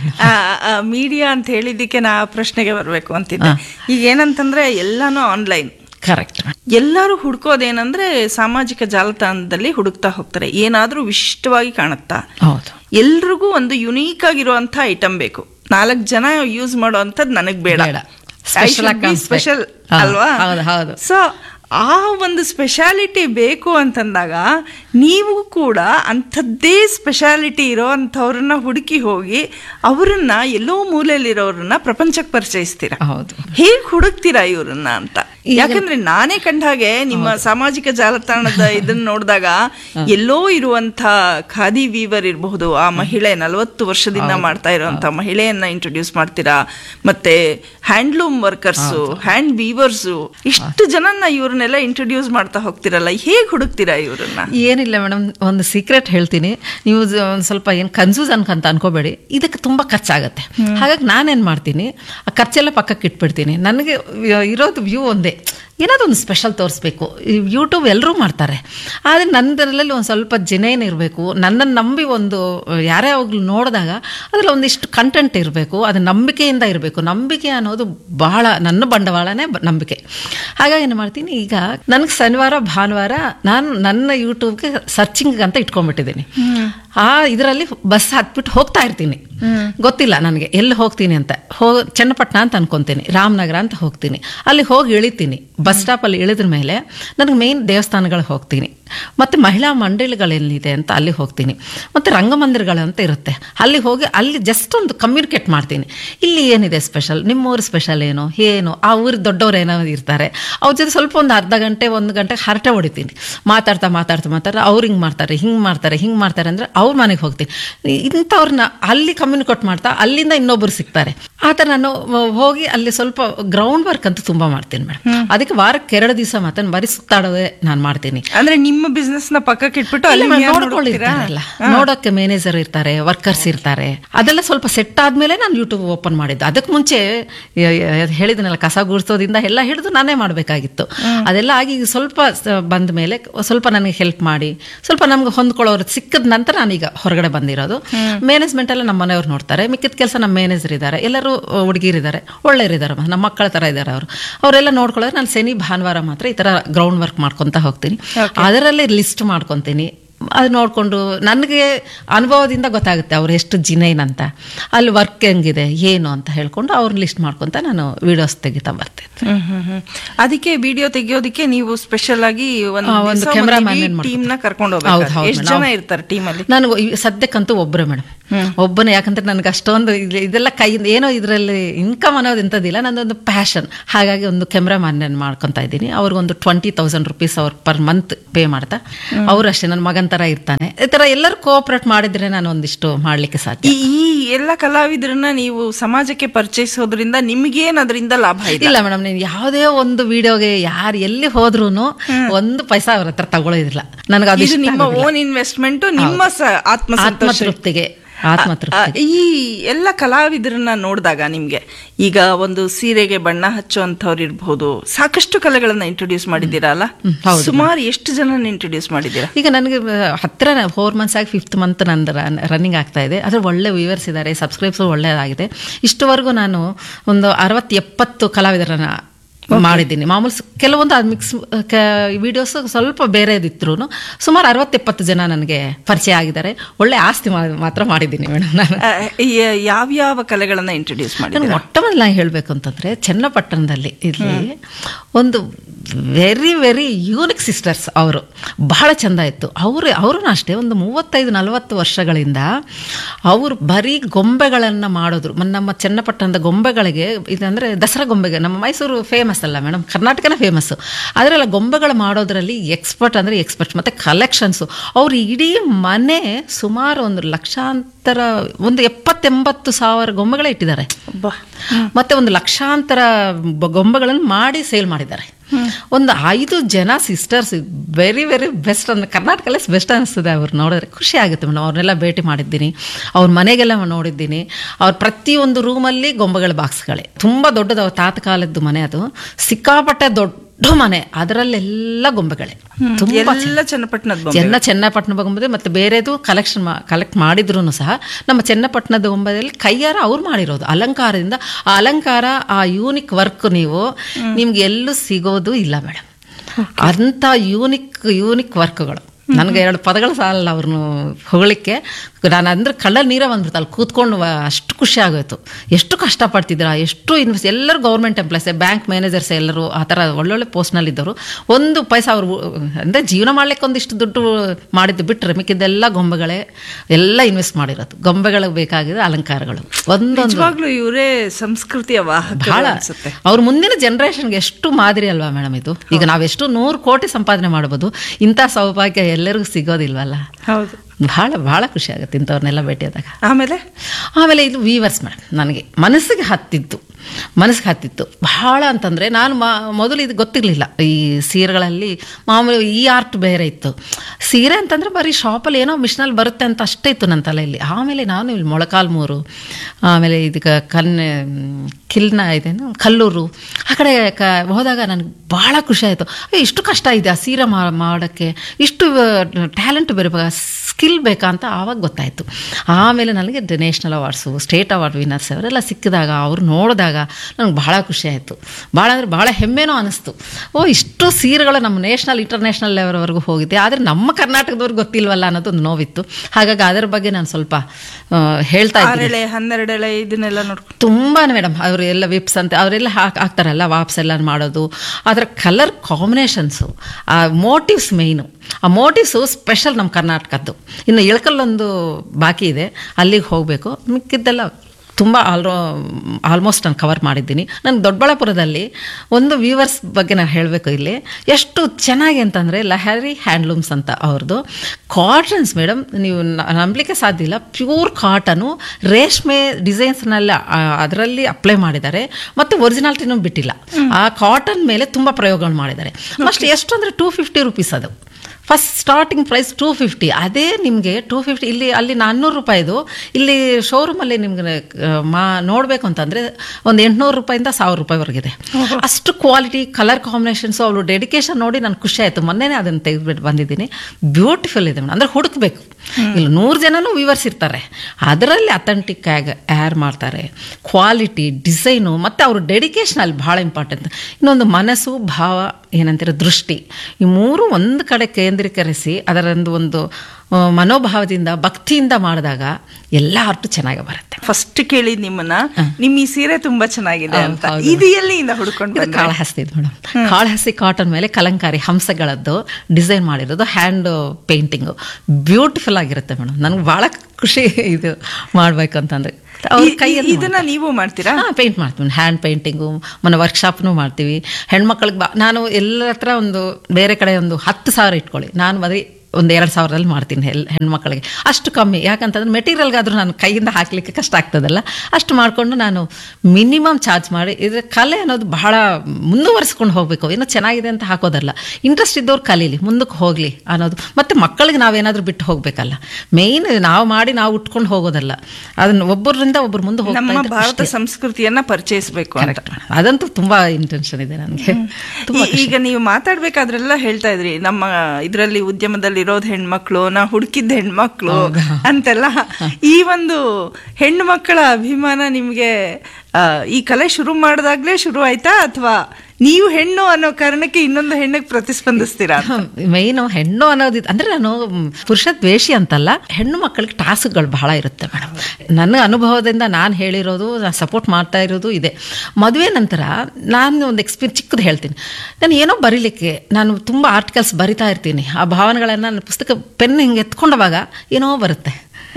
ಮೀಡಿಯಾ ಅಂತ ಹೇಳಿದ್ದಕ್ಕೆ ನಾ ಆ ಪ್ರಶ್ನೆಗೆ ಬರಬೇಕು ಅಂತಿದ್ದೆ ಈಗ ಏನಂತಂದ್ರೆ ಎಲ್ಲಾನು ಆನ್ಲೈನ್ ಕರೆಕ್ಟ್ ಎಲ್ಲರೂ ಹುಡ್ಕೋದೇನಂದ್ರೆ ಸಾಮಾಜಿಕ ಜಾಲತಾಣದಲ್ಲಿ ಹುಡುಕ್ತಾ ಹೋಗ್ತಾರೆ ಏನಾದ್ರೂ ವಿಶಿಷ್ಟವಾಗಿ ಕಾಣುತ್ತಾ ಹೌದು ಎಲ್ರಿಗೂ ಒಂದು ಯುನೀಕ್ ಆಗಿರುವಂತ ಐಟಮ್ ಬೇಕು ನಾಲ್ಕು ಜನ ಯೂಸ್ ಮಾಡೋ ಅಂತದ್ ನನಗ್ ಬೇಡ ಬೇಡ. Special ಆಗಿ ಕಾಣಿಸ್ಬೇಕು. ಸ್ಪೆಷಲ್ ಹಾ, ಅಲ್ವಾ ಹೌದು, ಹೌದು. ಸೊ ಆ ಒಂದು ಸ್ಪೆಷಾಲಿಟಿ ಬೇಕು ಅಂತಂದಾಗ ನೀವು ಕೂಡ ಅಂಥದ್ದೇ ಸ್ಪೆಷಾಲಿಟಿ ಇರೋ ಅಂಥವ್ರನ್ನ ಹುಡುಕಿ ಹೋಗಿ ಅವರನ್ನ ಎಲ್ಲೋ ಮೂಲೆಯಲ್ಲಿರೋರನ್ನ ಪ್ರಪಂಚಕ್ಕೆ ಪರಿಚಯಿಸ್ತೀರಾ ಹೌದು ಹೇಗ್ ಹುಡುಕ್ತೀರಾ ಇವ್ರನ್ನ ಅಂತ ಈಗ- ಯಾಕಂದ್ರೆ ನಾನೇ ಕಂಡ ಹಾಗೆ ನಿಮ್ಮ ಸಾಮಾಜಿಕ ಜಾಲತಾಣದ ಇದನ್ನ ನೋಡಿದಾಗ ಎಲ್ಲೋ ಇರುವಂತ ಖಾದಿ ವೀವರ್ ಇರಬಹುದು ಆ ಮಹಿಳೆ ನಲವತ್ತು ವರ್ಷದಿಂದ ಮಾಡ್ತಾ ಇರುವಂತ ಮಹಿಳೆಯನ್ನ ಇಂಟ್ರೊಡ್ಯೂಸ್ ಮಾಡ್ತೀರಾ ಮತ್ತೆ ಹ್ಯಾಂಡ್ಲೂಮ್ ವರ್ಕರ್ಸ್ ಹ್ಯಾಂಡ್ ವೀವರ್ಸ್ ಇಷ್ಟು ಜನನ್ನ ಇವ್ರನ್ನೆಲ್ಲ ಇಂಟ್ರೊಡ್ಯೂಸ್ ಮಾಡ್ತಾ ಹೋಗ್ತಿರಲ್ಲ ಹೇಗ್ ಹುಡುಕ್ತೀರಾ ಇವ್ರನ್ನ ಏನಿಲ್ಲ ಮೇಡಮ್ ಒಂದು ಸೀಕ್ರೆಟ್ ಹೇಳ್ತೀನಿ ನೀವು ಜ- ಒಂದ್ ಸ್ವಲ್ಪ ಏನು ಕನ್ಫ್ಯೂಸ್ ಅನ್ಕಂತ ಅನ್ಕೋಬೇಡಿ ಇದಕ್ಕೆ ತುಂಬ ಖರ್ಚಾಗತ್ತೆ ಹಾಗಾಗಿ ನಾನೇನು ಮಾಡ್ತೀನಿ ಆ ಖರ್ಚೆಲ್ಲ ಪಕ್ಕಕ್ಕೆ ಇಟ್ಬಿಡ್ತೀನಿ ನನಗೆ ವ- ಇರೋದು ವ್ಯೂ ಒಂದೇ ಏನಾದ್ರು ಒಂದು ಸ್ಪೆಷಲ್ ತೋರಿಸ್ಬೇಕು ಯೂಟ್ಯೂಬ್ ಎಲ್ಲರೂ ಮಾಡ್ತಾರೆ ಆದರೆ ನನ್ನದ್ರಲ್ಲಿ ಒಂದು ಸ್ವಲ್ಪ ಜನೇನ್ ಇರಬೇಕು ನನ್ನನ್ನು ನಂಬಿ ಒಂದು ಯಾರೇ ಹೋಗ್ಲು ನೋಡಿದಾಗ ಅದರಲ್ಲಿ ಒಂದಿಷ್ಟು ಕಂಟೆಂಟ್ ಇರಬೇಕು ಅದು ನಂಬಿಕೆಯಿಂದ ಇರಬೇಕು ನಂಬಿಕೆ ಅನ್ನೋದು ಬಹಳ ನನ್ನ ಬಂಡವಾಳನೇ ಬ- ನಂಬಿಕೆ ಹಾಗಾಗಿ ಏನು ಮಾಡ್ತೀನಿ ಈಗ ನನಗೆ ಶನಿವಾರ ಭಾನುವಾರ ನಾನು ನನ್ನ ಯೂಟ್ಯೂಬ್ಗೆ ಸರ್ಚಿಂಗ್ ಅಂತ ಇಟ್ಕೊಂಡ್ಬಿಟ್ಟಿದ್ದೀನಿ ಆ ಇದರಲ್ಲಿ ಬಸ್ ಹತ್ಬಿಟ್ಟು ಹೋಗ್ತಾ ಇರ್ತೀನಿ ಗೊತ್ತಿಲ್ಲ ನನಗೆ ಎಲ್ಲಿ ಹೋಗ್ತೀನಿ ಅಂತ ಹೋ ಚನ್ನಪಟ್ಟಣ ಅಂತ ಅನ್ಕೊಂತೀನಿ ರಾಮನಗರ ಅಂತ ಹೋಗ್ತೀನಿ ಅಲ್ಲಿ ಹೋಗಿ ಇಳಿತೀನಿ ಬಸ್ ಸ್ಟಾಪಲ್ಲಿ ಇಳಿದ್ರ ಮೇಲೆ ನನಗೆ ಮೇನ್ ದೇವಸ್ಥಾನಗಳಿಗೆ ಹೋಗ್ತೀನಿ ಮತ್ತು ಮಹಿಳಾ ಮಂಡಳಿಗಳೇನಿದೆ ಅಂತ ಅಲ್ಲಿ ಹೋಗ್ತೀನಿ ಮತ್ತು ರಂಗಮಂದಿರಗಳು ಅಂತ ಇರುತ್ತೆ ಅಲ್ಲಿ ಹೋಗಿ ಅಲ್ಲಿ ಜಸ್ಟ್ ಒಂದು ಕಮ್ಯುನಿಕೇಟ್ ಮಾಡ್ತೀನಿ ಇಲ್ಲಿ ಏನಿದೆ ಸ್ಪೆಷಲ್ ನಿಮ್ಮೂರು ಸ್ಪೆಷಲ್ ಏನು ಏನು ಆ ಊರು ದೊಡ್ಡವ್ರು ಏನೋ ಇರ್ತಾರೆ ಅವ್ರ ಜೊತೆ ಸ್ವಲ್ಪ ಒಂದು ಅರ್ಧ ಗಂಟೆ ಒಂದು ಗಂಟೆ ಹರಟೆ ಹೊಡಿತೀನಿ ಮಾತಾಡ್ತಾ ಮಾತಾಡ್ತಾ ಮಾತಾಡ್ತಾ ಅವ್ರು ಹಿಂಗೆ ಮಾಡ್ತಾರೆ ಹಿಂಗೆ ಮಾಡ್ತಾರೆ ಹಿಂಗೆ ಮಾಡ್ತಾರೆ ಅಂದರೆ ಅವ್ರ ಮನೆಗೆ ಹೋಗ್ತೀನಿ ಇಂಥವ್ರನ್ನ ಅಲ್ಲಿ ಕಮ್ಯುನಿಕೇಟ್ ಮಾಡ್ತಾ ಅಲ್ಲಿಂದ ಇನ್ನೊಬ್ಬರು ಸಿಗ್ತಾರೆ ಆ ಥರ ನಾನು ಹೋಗಿ ಅಲ್ಲಿ ಸ್ವಲ್ಪ ಗ್ರೌಂಡ್ ವರ್ಕ್ ಅಂತೂ ತುಂಬ ಮಾಡ್ತೀನಿ ಮೇಡಮ್ ಅದಕ್ಕೆ ವಾರಕ್ಕೆ ಎರಡು ದಿವಸ ಮಾತ್ರ ಬರೀ ಸುತ್ತಾಡೋದೇ ನಾನು ಮಾಡ್ತೀನಿ ಅಂದ್ರೆ ನಿಮ್ಮ ಬಿಸ್ನೆಸ್ ನ ಪಕ್ಕಕ್ಕೆ ಇಟ್ಬಿಟ್ಟು ಅಲ್ಲಿ ಇಲ್ಲ, ನೀವು ಯಾರ್ ನೋಡ್ಕೊಂಡಿರ್ತಾರಲ್ಲ ಹುಡುಕ್ತೀರಾ? ನೋಡೋಕೆ ಮ್ಯಾನೇಜರ್ ಇರ್ತಾರೆ ವರ್ಕರ್ಸ್ ಇರ್ತಾರೆ ಅದೆಲ್ಲ ಸ್ವಲ್ಪ ಸೆಟ್ ಆದ್ಮೇಲೆ ನಾನು ಯೂಟ್ಯೂಬ್ ಓಪನ್ ಮಾಡಿದ್ದು ಅದಕ್ಕೆ ಮುಂಚೆ ಯ- ಯ- ಹೇಳಿದ್ನಲ್ಲ ಕಸ ಗುಡಿಸೋದ್ರಿಂದ ಎಲ್ಲ ಹಿಡಿದು ನಾನೇ ಮಾಡಬೇಕಾಗಿತ್ತು ಅದೆಲ್ಲ ಆಗಿ ಈಗ ಸ್ವಲ್ಪ ಸ- ಬಂದ ಮೇಲೆ ಸ್ವಲ್ಪ ನನಗೆ ಹೆಲ್ಪ್ ಮಾಡಿ ಸ್ವಲ್ಪ ನಮ್ಗೆ ಹೊಂದ್ಕೊಳ್ಳೋರು ಸಿಕ್ಕದ ನಂತರ ನಾನೀಗ ಹೊರಗಡೆ ಬಂದಿರೋದು ಮ್ಯಾನೇಜ್ಮೆಂಟ್ ಎಲ್ಲ ನಮ್ಮ ಮನೆಯವ್ರು ನೋಡ್ತಾರೆ ಮಿಕ್ಕಿದ ಕೆಲಸ ನಮ್ಮ ಮ್ಯಾನೇಜರ್ ಇದ್ದಾರೆ ಎಲ್ಲರೂ ಹುಡುಗಿರಿದ್ದಾರೆ ಒಳ್ಳೆಯರಿದ್ದಾರೆ ನಮ್ಮ ಮಕ್ಕಳ ಥರ ಇದ್ದಾರೆ ಅವರು ಅವರೆಲ್ಲ ನೋಡ್ಕೊಳ್ಳೋರು ನಾನು ಶನಿ ಭಾನುವಾರ ಮಾತ್ರ ಈ ಥರ ಗ್ರೌಂಡ್ ವರ್ಕ್ ಮಾಡ್ಕೊತಾ ಹೋಗ್ತೀನಿ ಅದರಲ್ಲಿ ಲಿಸ್ಟ್ ಮಾಡ್ಕೊತೀನಿ ಅದು ನೋಡಿಕೊಂಡು ನನಗೆ ಅನುಭವದಿಂದ ಗೊತ್ತಾಗುತ್ತೆ ಅವ್ರು ಎಷ್ಟು ಜಿನೈನ್ ಅಂತ ಅಲ್ಲಿ ವರ್ಕ್ ಹೆಂಗಿದೆ ಏನು ಅಂತ ಹೇಳ್ಕೊಂಡು ಅವ್ರನ್ನ ಲಿಸ್ಟ್ ಮಾಡ್ಕೊತ ನಾನು ವಿಡಿಯೋಸ್ ತೆಗಿತಾ ಬರ್ತೇನೆ ಹ್ಮ್, ಹ್ಮ್, ಹ್ಮ್. ಅದಕ್ಕೆ ವಿಡಿಯೋ ತೆಗಿಯೋದಕ್ಕೆ ನೀವು ಸ್ಪೆಷಲ್ ಆಗಿ ಒಂದು ಆ, ಒಂದು cameraman ಏನ್ ಮಾಡ್ತಾರೆ? ಟೀಮ್ ನ ಕರ್ಕೊಂಡು ಹೌದು, ಹೋಗ್ಬೇಕು ಹೌದು ಎಷ್ಟು madam. ಜನ ಇರ್ತಾರೆ ಟೀಮ್ ಅಲ್ಲಿ ನನಗೆ ಈ ಸದ್ಯಕ್ಕಂತೂ ಒಬ್ಬರೇ ಮೇಡಮ್ ಒಬ್ಬನೇ ಯಾಕಂದ್ರೆ ನನಗೆ ಅಷ್ಟೊಂದು ಇದು- ಇದೆಲ್ಲ ಕೈಯಿಂದ ಏನೋ ಇದರಲ್ಲಿ ಇನ್ಕಮ್ ಅನ್ನೋದು ಇಂಥದ್ದಿಲ್ಲ ನನ್ನದೊಂದು ಪ್ಯಾಷನ್ ಹಾಗಾಗಿ ಒಂದು ಕ್ಯಾಮ್ರಾಮನ್ ಮಾಡ್ಕೊತಾ ಇದ್ದೀನಿ ಅವ್ರಿಗೊಂದು ಟ್ವೆಂಟಿ ತೌಸಂಡ್ ರುಪೀಸ್ ಅವ್ರು ಪರ್ ಮಂತ್ ಪೇ ಮಾಡ್ತಾ ಅವರು ಅಷ್ಟೇ ನನ್ನ ಮಗನ ಥರ ಇರ್ತಾನೆ ಈ ಥರ ಎಲ್ಲರೂ ಕೋಆಪ್ರೇಟ್ ಮಾಡಿದ್ರೆ ನಾನು ಒಂದಿಷ್ಟು ಮಾಡಲಿಕ್ಕೆ ಸಾಧ್ಯ ಈ ಈ ಎಲ್ಲ ಕಲಾವಿದರನ್ನ ನೀವು ಸಮಾಜಕ್ಕೆ ಪರಿಚಯಿಸೋದ್ರಿಂದ ನಿಮ್ಗೇನ್ ಅದರಿಂದ ಲಾಭ ಇದೆ ಇಲ್ಲ ಮೇಡಮ್ ನೀನು ಯಾವುದೇ ಒಂದು ವಿಡಿಯೋಗೆ ಯಾರು ಎಲ್ಲಿ ಹೋದ್ರೂ ಒಂದು ಪೈಸಾ ಅವ್ರ ಹತ್ರ ತಗೊಳ್ಳೋದಿಲ್ಲ ನನಗೆ ಅದು ಇದು ಇಷ್ಟ ನಿಮ್ಮ ಆಗೋದಿಲ್ಲ. ಓನ್ ಇನ್ವೆಸ್ಟ್ಮೆಂಟ್ ನಿಮ್ಮ ಸ- ಆತ್ಮಸಂತೋಷ ಆತ್ಮತೃಪ್ತಿಗೆ ಆತ್ಮತೃಪ್ತಿ ಈ ಎಲ್ಲ ಕಲಾವಿದರನ್ನ ನೋಡಿದಾಗ ನಿಮ್ಗೆ ಈಗ ಒಂದು ಸೀರೆಗೆ ಬಣ್ಣ ಹಚ್ಚುವಂಥವ್ರು ಇರ್ಬೋದು ಸಾಕಷ್ಟು ಕಲೆಗಳನ್ನ ಇಂಟ್ರೊಡ್ಯೂಸ್ ಮಾಡಿದ್ದೀರಾ ಅಲ್ಲ ಹೌದು ಸುಮಾರು ಎಷ್ಟು ಜನ ಇಂಟ್ರೊಡ್ಯೂಸ್ ಮಾಡಿದ್ದೀರಾ ಈಗ ನನಗೆ ಆ, ಹತ್ತಿರ ಫೋರ್ ಮಂತ್ಸ್ ಆಗಿ ಫಿಫ್ತ್ ಮಂತ್ ನಂದು ರನ್ನಿಂಗ್ ಆಗ್ತಾ ಇದೆ ಅದ್ರ ಒಳ್ಳೆ ವ್ಯೂವರ್ಸ್ ಇದ್ದಾರೆ ಸಬ್ಸ್ಕ್ರೈಬ್ಸ್ ಒಳ್ಳೆಯದಾಗಿದೆ ಇಷ್ಟುವರೆಗೂ ನಾನು ಒಂದು ಅರವತ್ತು ಎಪ್ಪತ್ತು ಕಲಾವಿದರನ್ನ ಮಾಡಿದ್ದೀನಿ ಮಾಮೂಲು ಸ್- ಕೆಲವೊಂದು ಅದು ಮಿಕ್ಸ್ ವಿಡಿಯೋಸ್ ಸ್ವಲ್ಪ ಬೇರೆದಿದ್ರು ಸುಮಾರು ಅರವತ್ತೆಪ್ಪತ್ತು ಜನ ನನಗೆ ಪರಿಚಯ ಆಗಿದ್ದಾರೆ ಒಳ್ಳೆ ಆಸ್ತಿ ಮಾ- ಮಾತ್ರ ಮಾಡಿದ್ದೀನಿ ಮೇಡಮ್ ನಾನು ಆ, ಯ- ಯಾವ್ಯಾವ ಕಲೆಗಳನ್ನ ಇಂಟ್ರೊಡ್ಯೂಸ್ ಮಾಡಿದ್ದೀರಾ ನನಗೆ ಮೊಟ್ಟ ಮೊದಲ ಹೇಳಬೇಕು ಅಂತಂದರೆ ಚನ್ನಪಟ್ಟಣದಲ್ಲಿ ಇಲ್ಲಿ ಒಂದು ವೆರಿ ವೆರಿ ಯೂನಿಕ್ ಸಿಸ್ಟರ್ಸ್ ಅವರು ಬಹಳ ಚೆಂದ ಇತ್ತು ಅವರು ಅವರು ಅಷ್ಟೇ ಒಂದು ಮೂವತ್ತೈದು ನಲವತ್ತು ವರ್ಷಗಳಿಂದ ಅವರು ಬರೀ ಗೊಂಬೆಗಳನ್ನು ಮಾಡೋದ್ರು ಮ- ನಮ್ಮ ಚನ್ನಪಟ್ಟಣದ ಗೊಂಬೆಗಳಿಗೆ ಇದಂದರೆ ದಸರಾ ಗೊಂಬೆಗೆ ನಮ್ಮ ಮೈಸೂರು ಫೇಮಸ್ ಅಲ್ಲ ಮೇಡಮ್ ಕರ್ನಾಟಕನೇ ಫೇಮಸ್ಸು ಅದರೆಲ್ಲ ಗೊಂಬೆಗಳು ಮಾಡೋದ್ರಲ್ಲಿ ಎಕ್ಸ್ಪರ್ಟ್ ಅಂದರೆ ಎಕ್ಸ್ಪರ್ಟ್ ಮತ್ತು ಕಲೆಕ್ಷನ್ಸು ಅವ್ರು ಇಡೀ ಮನೆ ಸುಮಾರು ಒಂದು ಲಕ್ಷಾಂತರ ಒಂದು ಎಪ್ಪತ್ತೆಂಬತ್ತು ಸಾವಿರ ಗೊಂಬೆಗಳೇ ಇಟ್ಟಿದ್ದಾರೆ ಅಬ್ಬಾ. ಮತ್ತೆ ಒಂದು ಲಕ್ಷಾಂತರ ಬ- ಗೊಂಬೆಗಳನ್ನು ಮಾಡಿ ಸೇಲ್ ಮಾಡಿದ್ದಾರೆ ಒಂದು ಐದು ಜನ ಸಿಸ್ಟರ್ಸ್ ವೆರಿ ವೆರಿ ಬೆಸ್ಟ್ ಅಂದ್ರೆ ಕರ್ನಾಟಕಲ್ಲೇ ಬೆಸ್ಟ್ ಅನಿಸ್ತದೆ ಅವ್ರು ನೋಡಿದ್ರೆ ಖುಷಿ ಆಗುತ್ತೆ ಮೇಡಮ್ ಅವ್ರನ್ನೆಲ್ಲ ಭೇಟಿ ಮಾಡಿದ್ದೀನಿ ಅವ್ರ ಮನೆಗೆಲ್ಲ ನೋಡಿದ್ದೀನಿ ಅವ್ರ ಪ್ರತಿಯೊಂದು ರೂಮಲ್ಲಿ ಗೊಂಬೆಗಳ ಬಾಕ್ಸ್ಗಳೇ ತುಂಬ ದೊಡ್ಡದು ಅವ್ರ ತಾತ ಕಾಲದ್ದು ಮನೆ ಅದು ಸಿಕ್ಕಾಪಟ್ಟೆ ದೊಡ್ಡ ಮನೆ ಅದರಲ್ಲೆಲ್ಲ ಗೊಂಬೆಗಳೇ ತುಂಬ ಎಲ್ಲ ಚನ್ನಪಟ್ಟಣದ ಬೊಂಬೆ ಚೆನ್ನ ಚನ್ನಪಟ್ಟಣ ಗೊಂಬೆ ಮತ್ತೆ ಬೇರೆದು ಕಲೆಕ್ಷನ್ ಕಲೆಕ್ಟ್ ಮಾಡಿದ್ರು ಸಹ ನಮ್ಮ ಚನ್ನಪಟ್ಟಣದ ಗೊಂಬೆದಲ್ಲಿ ಕೈಯಾರ ಅವ್ರು ಮಾಡಿರೋದು ಅಲಂಕಾರದಿಂದ ಆ ಅಲಂಕಾರ ಆ ಯೂನಿಕ್ ವರ್ಕ್ ನೀವು ನಿಮ್ಗೆ ಎಲ್ಲೂ ಸಿಗೋದು ಇಲ್ಲ ಮೇಡಮ್ ಅಂಥ ಯೂನಿಕ್ ಯೂನಿಕ್ ವರ್ಕ್ಗಳು ನನಗೆ ಎರಡು ಪದಗಳು ಸಾಲಲ್ಲ ಅವ್ರನ್ನು ಹೊಗಳಿಕ್ಕೆ ನಾನು ಅಂದ್ರೆ ಕಳ್ಳಲ್ಲಿ ನೀರೇ ಬಂದ್ಬಿಡ್ತು ಅಲ್ಲಿ ಕೂತ್ಕೊಂಡು ವ- ಅಷ್ಟು ಖುಷಿ ಆಗೋಯ್ತು ಎಷ್ಟು ಕಷ್ಟಪಡ್ತಿದ್ರ ಎಷ್ಟು ಇನ್ವೆಸ್ಟ್ ಎಲ್ಲರೂ ಗೌರ್ಮೆಂಟ್ ಎಂಪ್ಲಾಯ್ಸ್ ಬ್ಯಾಂಕ್ ಮ್ಯಾನೇಜರ್ಸ್ ಎಲ್ಲರೂ ಆ ಥರ ಒಳ್ಳೊಳ್ಳೆ ಪೋಸ್ಟ್ನಲ್ಲಿದ್ದರು ಒಂದು ಪೈಸಾ ಅವರು ಅಂದರೆ ಜೀವನ ಮಾಡ್ಲಿಕ್ಕೆ ಒಂದಿಷ್ಟು ದುಡ್ಡು ಮಾಡಿದ್ದು ಬಿಟ್ಟರೆ ಮಿಕ್ಕಿದ್ದೆಲ್ಲ ಗೊಂಬೆಗಳೇ ಎಲ್ಲ ಇನ್ವೆಸ್ಟ್ ಮಾಡಿರೋದು ಗೊಂಬೆಗಳಿಗೆ ಬೇಕಾಗಿರೋ ಅಲಂಕಾರಗಳು ಒಂದೊಂದು ನಿಜವಾಗ್ಲೂ ಇವರೇ ಸಂಸ್ಕೃತಿಯ ವಾಹಕ ಬಹಳ ಅನ್ಸುತ್ತೆ ಅವ್ರ ಮುಂದಿನ ಜನರೇಷನ್ಗೆ ಎಷ್ಟು ಮಾದರಿ ಅಲ್ವಾ ಮೇಡಮ್ ಇದು ಈಗ ನಾವೆಷ್ಟು ನೂರು ಕೋಟಿ ಸಂಪಾದನೆ ಮಾಡ್ಬೋದು ಇಂಥ ಸೌಭಾಗ್ಯ ಎಲ್ಲರಿಗೂ ಸಿಗೋದಿಲ್ವಲ್ಲ ಹೌದು ಬಹಳ ಬಹಳ ಖುಷಿ ಆಗುತ್ತೆ ಇಂಥವ್ರನ್ನೆಲ್ಲ ಭೇಟಿಯಾದಾಗ ಆಮೇಲೆ ಆಮೇಲೆ ಇದು ವೀವರ್ಸ್ ಮೇಡಮ್ ನನಗೆ ಮನಸ್ಸಿಗೆ ಹತ್ತಿತ್ತು ಮನಸ್ಸಿಗೆ ಹತ್ತಿತ್ತು ಬಹಳ ಅಂತಂದರೆ ನಾನು ಮಾ ಮೊದಲು ಇದು ಗೊತ್ತಿರಲಿಲ್ಲ ಈ ಸೀರೆಗಳಲ್ಲಿ ಮಾಮೂಲಿ ಈ ಆರ್ಟ್ ಬೇರೆ ಇತ್ತು ಸೀರೆ ಅಂತಂದರೆ ಬರೀ ಶಾಪಲ್ಲಿ ಏನೋ ಮಿಷನಲ್ಲಿ ಬರುತ್ತೆ ಅಂತ ಅಷ್ಟೇ ಇತ್ತು ನನ್ನ ತಲೆಯಲ್ಲಿ ಆಮೇಲೆ ನಾನು ಇಲ್ಲಿ ಮೊಳಕಾಲ್ಮೂರು ಆಮೇಲೆ ಇದಕ್ಕೆ ಕನ್ನೆ ಕಿಲ್ನ ಇದೇನು ಕಲ್ಲೂರು ಆ ಕಡೆ ಕ ಹೋದಾಗ ನನಗೆ ಭಾಳ ಖುಷಿ ಆಯಿತು ಇಷ್ಟು ಕಷ್ಟ ಇದೆ ಆ ಸೀರೆ ಮಾ ಮಾಡೋಕ್ಕೆ ಇಷ್ಟು ಟ್ಯಾಲೆಂಟ್ ಬೇರೆ ಸ್ಕಿಲ್ ಬೇಕಾ ಅಂತ ಆವಾಗ ಗೊತ್ತಾಯಿತು ಆಮೇಲೆ ನನಗೆ national awards state award winners ಅವರೆಲ್ಲ ಸಿಕ್ಕಿದಾಗ ಅವ್ರು ನೋಡಿದಾಗ ನನಗೆ ಭಾಳ ಖುಷಿ ಆಯಿತು ಭಾಳ ಅಂದರೆ ಭಾಳ ಹೆಮ್ಮೆನೂ ಅನ್ನಿಸ್ತು ಓ ಇಷ್ಟು ಸೀರೆಗಳು ನಮ್ಮ ನ್ಯಾಷನಲ್ ಇಂಟರ್ನ್ಯಾಷನಲ್ ಲೆವೆಲ್ವರೆಗೂ ಹೋಗಿದೆ ಆದರೆ ನಮ್ಮ ಕರ್ನಾಟಕದವ್ರಿಗೆ ಗೊತ್ತಿಲ್ವಲ್ಲ ಅನ್ನೋದು ಒಂದು ನೋವಿತ್ತು ಹಾಗಾಗಿ ಅದರ ಬಗ್ಗೆ ನಾನು ಸ್ವಲ್ಪ ಆ, ಹೇಳ್ತಾ ಇದ್ದೀನಿ ಆರೆಳೆ ಹನ್ನೆರಡೆಳೆ ಇದನ್ನೆಲ್ಲ ನೋಡ್ಕೊಂಡು ತುಂಬಾ ಮೇಡಮ್ ಅವರು ಎಲ್ಲ ವಿಪ್ಸ್ ಅಂತ ಅವರೆಲ್ಲ ಹಾಕ್ ಹಾಕ್ತಾರಲ್ಲ ವಾಪ್ಸ್ ಎಲ್ಲ ಮಾಡೋದು ಅದರ ಕಲರ್ ಕಾಂಬಿನೇಷನ್ಸು ಆ ಮೋಟಿವ್ಸ್ ಮೇಯ್ನು ಆ ಮೋಟಿವ್ಸು ಸ್ಪೆಷಲ್ ನಮ್ಮ ಕರ್ನಾಟಕದ್ದು ಇನ್ನು ಇಳ್ಕಲ್ಲೊಂದು ಬಾಕಿ ಇದೆ ಅಲ್ಲಿಗೆ ಹೋಗಬೇಕು ಮಿಕ್ಕಿದ್ದೆಲ್ಲ ತುಂಬ ಆಲ್ರೋ ಆಲ್ಮೋಸ್ಟ್ ನಾನು ಕವರ್ ಮಾಡಿದ್ದೀನಿ ನಾನು ದೊಡ್ಡಬಳ್ಳಾಪುರದಲ್ಲಿ ಒಂದು ವ್ಯೂವರ್ಸ್ ಬಗ್ಗೆ ನಾನು ಹೇಳಬೇಕು ಇಲ್ಲಿ ಎಷ್ಟು ಚೆನ್ನಾಗಿ ಅಂತಂದರೆ ಲಹರಿ ಹ್ಯಾಂಡ್ಲೂಮ್ಸ್ ಅಂತ ಅವ್ರದ್ದು ಕಾಟನ್ಸ್ ಮೇಡಮ್ ನೀವು ನ- ನಂಬಲಿಕ್ಕೆ ಸಾಧ್ಯ ಇಲ್ಲ ಪ್ಯೂರ್ ಕಾಟನು ರೇಷ್ಮೆ ಡಿಸೈನ್ಸ್ನೆಲ್ಲ ಅದರಲ್ಲಿ ಅಪ್ಲೈ ಮಾಡಿದ್ದಾರೆ ಮತ್ತು ಒರಿಜಿನಾಲಿಟಿನೂ ಬಿಟ್ಟಿಲ್ಲ ಆ ಕಾಟನ್ ಮೇಲೆ ತುಂಬ ಪ್ರಯೋಗಗಳು ಮಾಡಿದ್ದಾರೆ ಅಷ್ಟು ಎಷ್ಟು ಅಂದರೆ ಟೂ ಫಿಫ್ಟಿ ರುಪೀಸ್ ಅದು first starting price two fifty ಅದೇ ನಿಮಗೆ ಟೂ ಫಿಫ್ಟಿ ಇಲ್ಲಿ ಅಲ್ಲಿ ನಾನ್ನೂರು ರೂಪಾಯಿದು ಇಲ್ಲಿ ಶೋರೂಮಲ್ಲಿ ನಿಮ್ಗೆ ಆ, ಮಾ ನೋಡಬೇಕು ಅಂತಂದರೆ ಒಂದು ಎಂಟುನೂರು ರೂಪಾಯಿಂದ ಸಾವಿರ ರೂಪಾಯಿವರೆಗಿದೆ ಅಷ್ಟು ಕ್ವಾಲಿಟಿ ಕಲರ್ ಕಾಂಬಿನೇಷನ್ಸು ಅವಳು ಡೆಡಿಕೇಶನ್ ನೋಡಿ ನಾನು ಖುಷಿ ಆಯಿತು ಮೊನ್ನೆನೇ ಅದನ್ನು ತೆಗೆದುಬಿಟ್ಟು ಬಂದಿದ್ದೀನಿ ಬ್ಯೂಟಿಫುಲ್ ಇದೆ ಮೇಡಮ್ ಅಂದರೆ ಹುಡುಕ್ಬೇಕು ಇಲ್ಲಿ ನೂರು ಜನನೂ ವ್ಯೂವರ್ಸ್ ಇರ್ತಾರೆ ಅದರಲ್ಲಿ ಅಥೆಂಟಿಕ್ ಆಗಿ ಯಾರು ಮಾಡ್ತಾರೆ ಕ್ವಾಲಿಟಿ ಡಿಸೈನು ಮತ್ತು ಅವ್ರ ಡೆಡಿಕೇಶನ್ ಅಲ್ಲಿ ಭಾಳ ಇಂಪಾರ್ಟೆಂಟ್ ಇನ್ನೊಂದು ಮನಸ್ಸು ಭಾವ ಏನಂತೀರ ದೃಷ್ಟಿ ಈ ಮೂರು ಒಂದು ಕಡೆ ಕೇಂದ್ರೀಕರಿಸಿ ಅದರೊಂದು ಒಂದು ಆ, ಮನೋಭಾವದಿಂದ ಭಕ್ತಿಯಿಂದ ಮಾಡಿದಾಗ ಎಲ್ಲ ಆರ್ಟು ಚೆನ್ನಾಗಿ ಬರುತ್ತೆ ಫಸ್ಟ್ ಕೇಳಿದ್ ನಿಮ್ಮನ್ನ ನಿಮ್ ಈ ಸೀರೆ ತುಂಬಾ ಚೆನ್ನಾಗಿದೆ ಹೌದು, ಅಂತ ಹೌದು. ಇದು ಎಲ್ಲಿಂದ ಹುಡ್ಕೊಂಡು ಇದು ಕಾಳಹಸ್ತಿ ಇದು ಮೇಡಮ್ ಕಾಳಹಸ್ತಿ ಕಾಟನ್ ಮೇಲೆ ಕಲಂಕಾರಿ ಹಂಸಗಳದ್ದು ಡಿಸೈನ್ ಮಾಡಿರೋದು ಹ್ಯಾಂಡ್ ಪೇಂಟಿಂಗು ಬ್ಯೂಟಿಫುಲ್ ಆಗಿರುತ್ತೆ ಮೇಡಮ್ ನನಗೆ ಭಾಳ ಖುಷಿ ಇದು ಮಾಡಬೇಕು ಅಂತಂದ್ರೆ ಅವ್ರ ಕೈಯಲ್ಲಿ ಇದನ್ನ ನೀವು ಮಾಡ್ತೀರಾ ಹಾಂ ಪೇಂಟ್ ಮಾಡ್ತೀವಿ ಹ್ಯಾಂಡ್ ಪೇಂಟಿಂಗು ಮೊನ್ನೆ ವರ್ಕ್ಶಾಪ್ನು ಮಾಡ್ತೀವಿ ಹೆಣ್ಮಕ್ಳಿಗೆ ಬಾ ನಾನು ಎಲ್ಲರ ಹತ್ರ ಒಂದು ಬೇರೆ ಕಡೆ ಒಂದು ಹತ್ತು ಸಾವಿರ ಇಟ್ಕೊಳ್ಳಿ ನಾನು ಬರೀ ಒಂದು ಎರಡು ಸಾವಿರದಲ್ಲಿ ಮಾಡ್ತೀನಿ ಹೆಲ್ ಹೆಣ್ಮಕ್ಳಿಗೆ ಅಷ್ಟು ಕಮ್ಮಿ ಯಾಕಂತಂದ್ರೆ ಮೆಟೀರಿಯಲ್ಗಾದರೂ ನಾನು ಕೈಯಿಂದ ಹಾಕಲಿಕ್ಕೆ ಕಷ್ಟ ಆಗ್ತದಲ್ಲ ಅಷ್ಟು ಮಾಡಿಕೊಂಡು ನಾನು ಮಿನಿಮಮ್ ಚಾರ್ಜ್ ಮಾಡಿ ಇದ್ರ ಕಲೆ ಅನ್ನೋದು ಬಹಳ ಮುಂದುವರಿಸ್ಕೊಂಡು ಹೋಗಬೇಕು ಏನೋ ಚೆನ್ನಾಗಿದೆ ಅಂತ ಹಾಕೋದಲ್ಲ ಇಂಟ್ರೆಸ್ಟ್ ಇದ್ದವ್ರು ಕಲೀಲಿ ಮುಂದಕ್ಕೆ ಹೋಗಲಿ ಅನ್ನೋದು ಮತ್ತು ಮಕ್ಕಳಿಗೆ ನಾವೇನಾದರೂ ಬಿಟ್ಟು ಹೋಗಬೇಕಲ್ಲ ಮೇಯ್ನ್ ನಾವು ಮಾಡಿ ನಾವು ಉಟ್ಕೊಂಡು ಹೋಗೋದಲ್ಲ ಅದನ್ನು ಒಬ್ಬರಿಂದ ಒಬ್ಬರು ಮುಂದೆ ಹೋಗ್ತಾ ನಮ್ಮ ಇದ್ರೆ ಭಾರತ ಸಂಸ್ಕೃತಿಯನ್ನ ಪರಿಚಯಿಸಬೇಕು ಅಂತ ಕರೆಕ್ಟ್ ಅದಂತೂ ತುಂಬಾ ಇಂಟೆನ್ಷನ್ ಇದೆ ನನಗೆ ತುಂಬಾ ಈ- ಈಗ ನೀವು ಮಾತಾಡ್ಬೇಕಾದ್ರೆಲ್ಲ ಹೇಳ್ತಾ ಇದ್ರಿ ನಮ್ಮ ಇದರಲ್ಲಿ ಉದ್ಯಮದಲ್ಲಿ ಇರೋದು ಹೆಣ್ಮಕ್ಳು ನಾ ಹುಡುಕಿದ್ದ ಹೆಣ್ಮಕ್ಳು ಅಂತೆಲ್ಲ ಈ ಒಂದು ಹೆಣ್ಣು ಮಕ್ಕಳ ಅಭಿಮಾನ ನಿಮ್ಗೆ ಆ, ಈ ಕಲೆ ಶುರು ಮಾಡಿದಾಗ್ಲೇ ಶುರು ಆಯ್ತಾ ಅಥವಾ ನೀವು ಹೆಣ್ಣು ಅನ್ನೋ ಕಾರಣಕ್ಕೆ ಇನ್ನೊಂದು ಹೆಣ್ಣಿಗೆ ಪ್ರತಿಸ್ಪಂದಿಸ್ತೀರಾ ಮೇಯ್ನು ಹೆಣ್ಣು ಅನ್ನೋದು ಅಂದ್ರೆ ನಾನು ಮ್, ಪುರುಷ ದ್ವೇಷಿ ಅಂತಲ್ಲ ಹೆಣ್ಣು ಮಕ್ಕಳಿಗೆ ಟಾಸ್ಕ್ಗಳು ಬಹಳ ಇರುತ್ತೆ ಮೇಡಮ್ ನನ್ನ ಅನುಭವದಿಂದ ನಾನು ಹೇಳಿರೋದು ನಾನು ಸಪೋರ್ಟ್ ಮಾಡ್ತಾ ಇರೋದು ಇದೆ ಮದುವೆ ನಂತರ ನಾನು ಒಂದು ಎಕ್ಸ್ಪೀರಿಯನ್ಸ್ ಚಿಕ್ಕದು ಹೇಳ್ತೀನಿ ನಾನು ಏನೋ ಬರೀಲಿಕ್ಕೆ ನಾನು ತುಂಬ ಆರ್ಟಿಕಲ್ಸ್ ಬರಿತಾ ಇರ್ತೀನಿ ಆ ಭಾವನೆಗಳನ್ನು ನನ್ನ ಪುಸ್ತಕ ಪೆನ್ ಹಿಂಗೆ ಎತ್ಕೊಂಡವಾಗ ಏನೋ ಬರುತ್ತೆ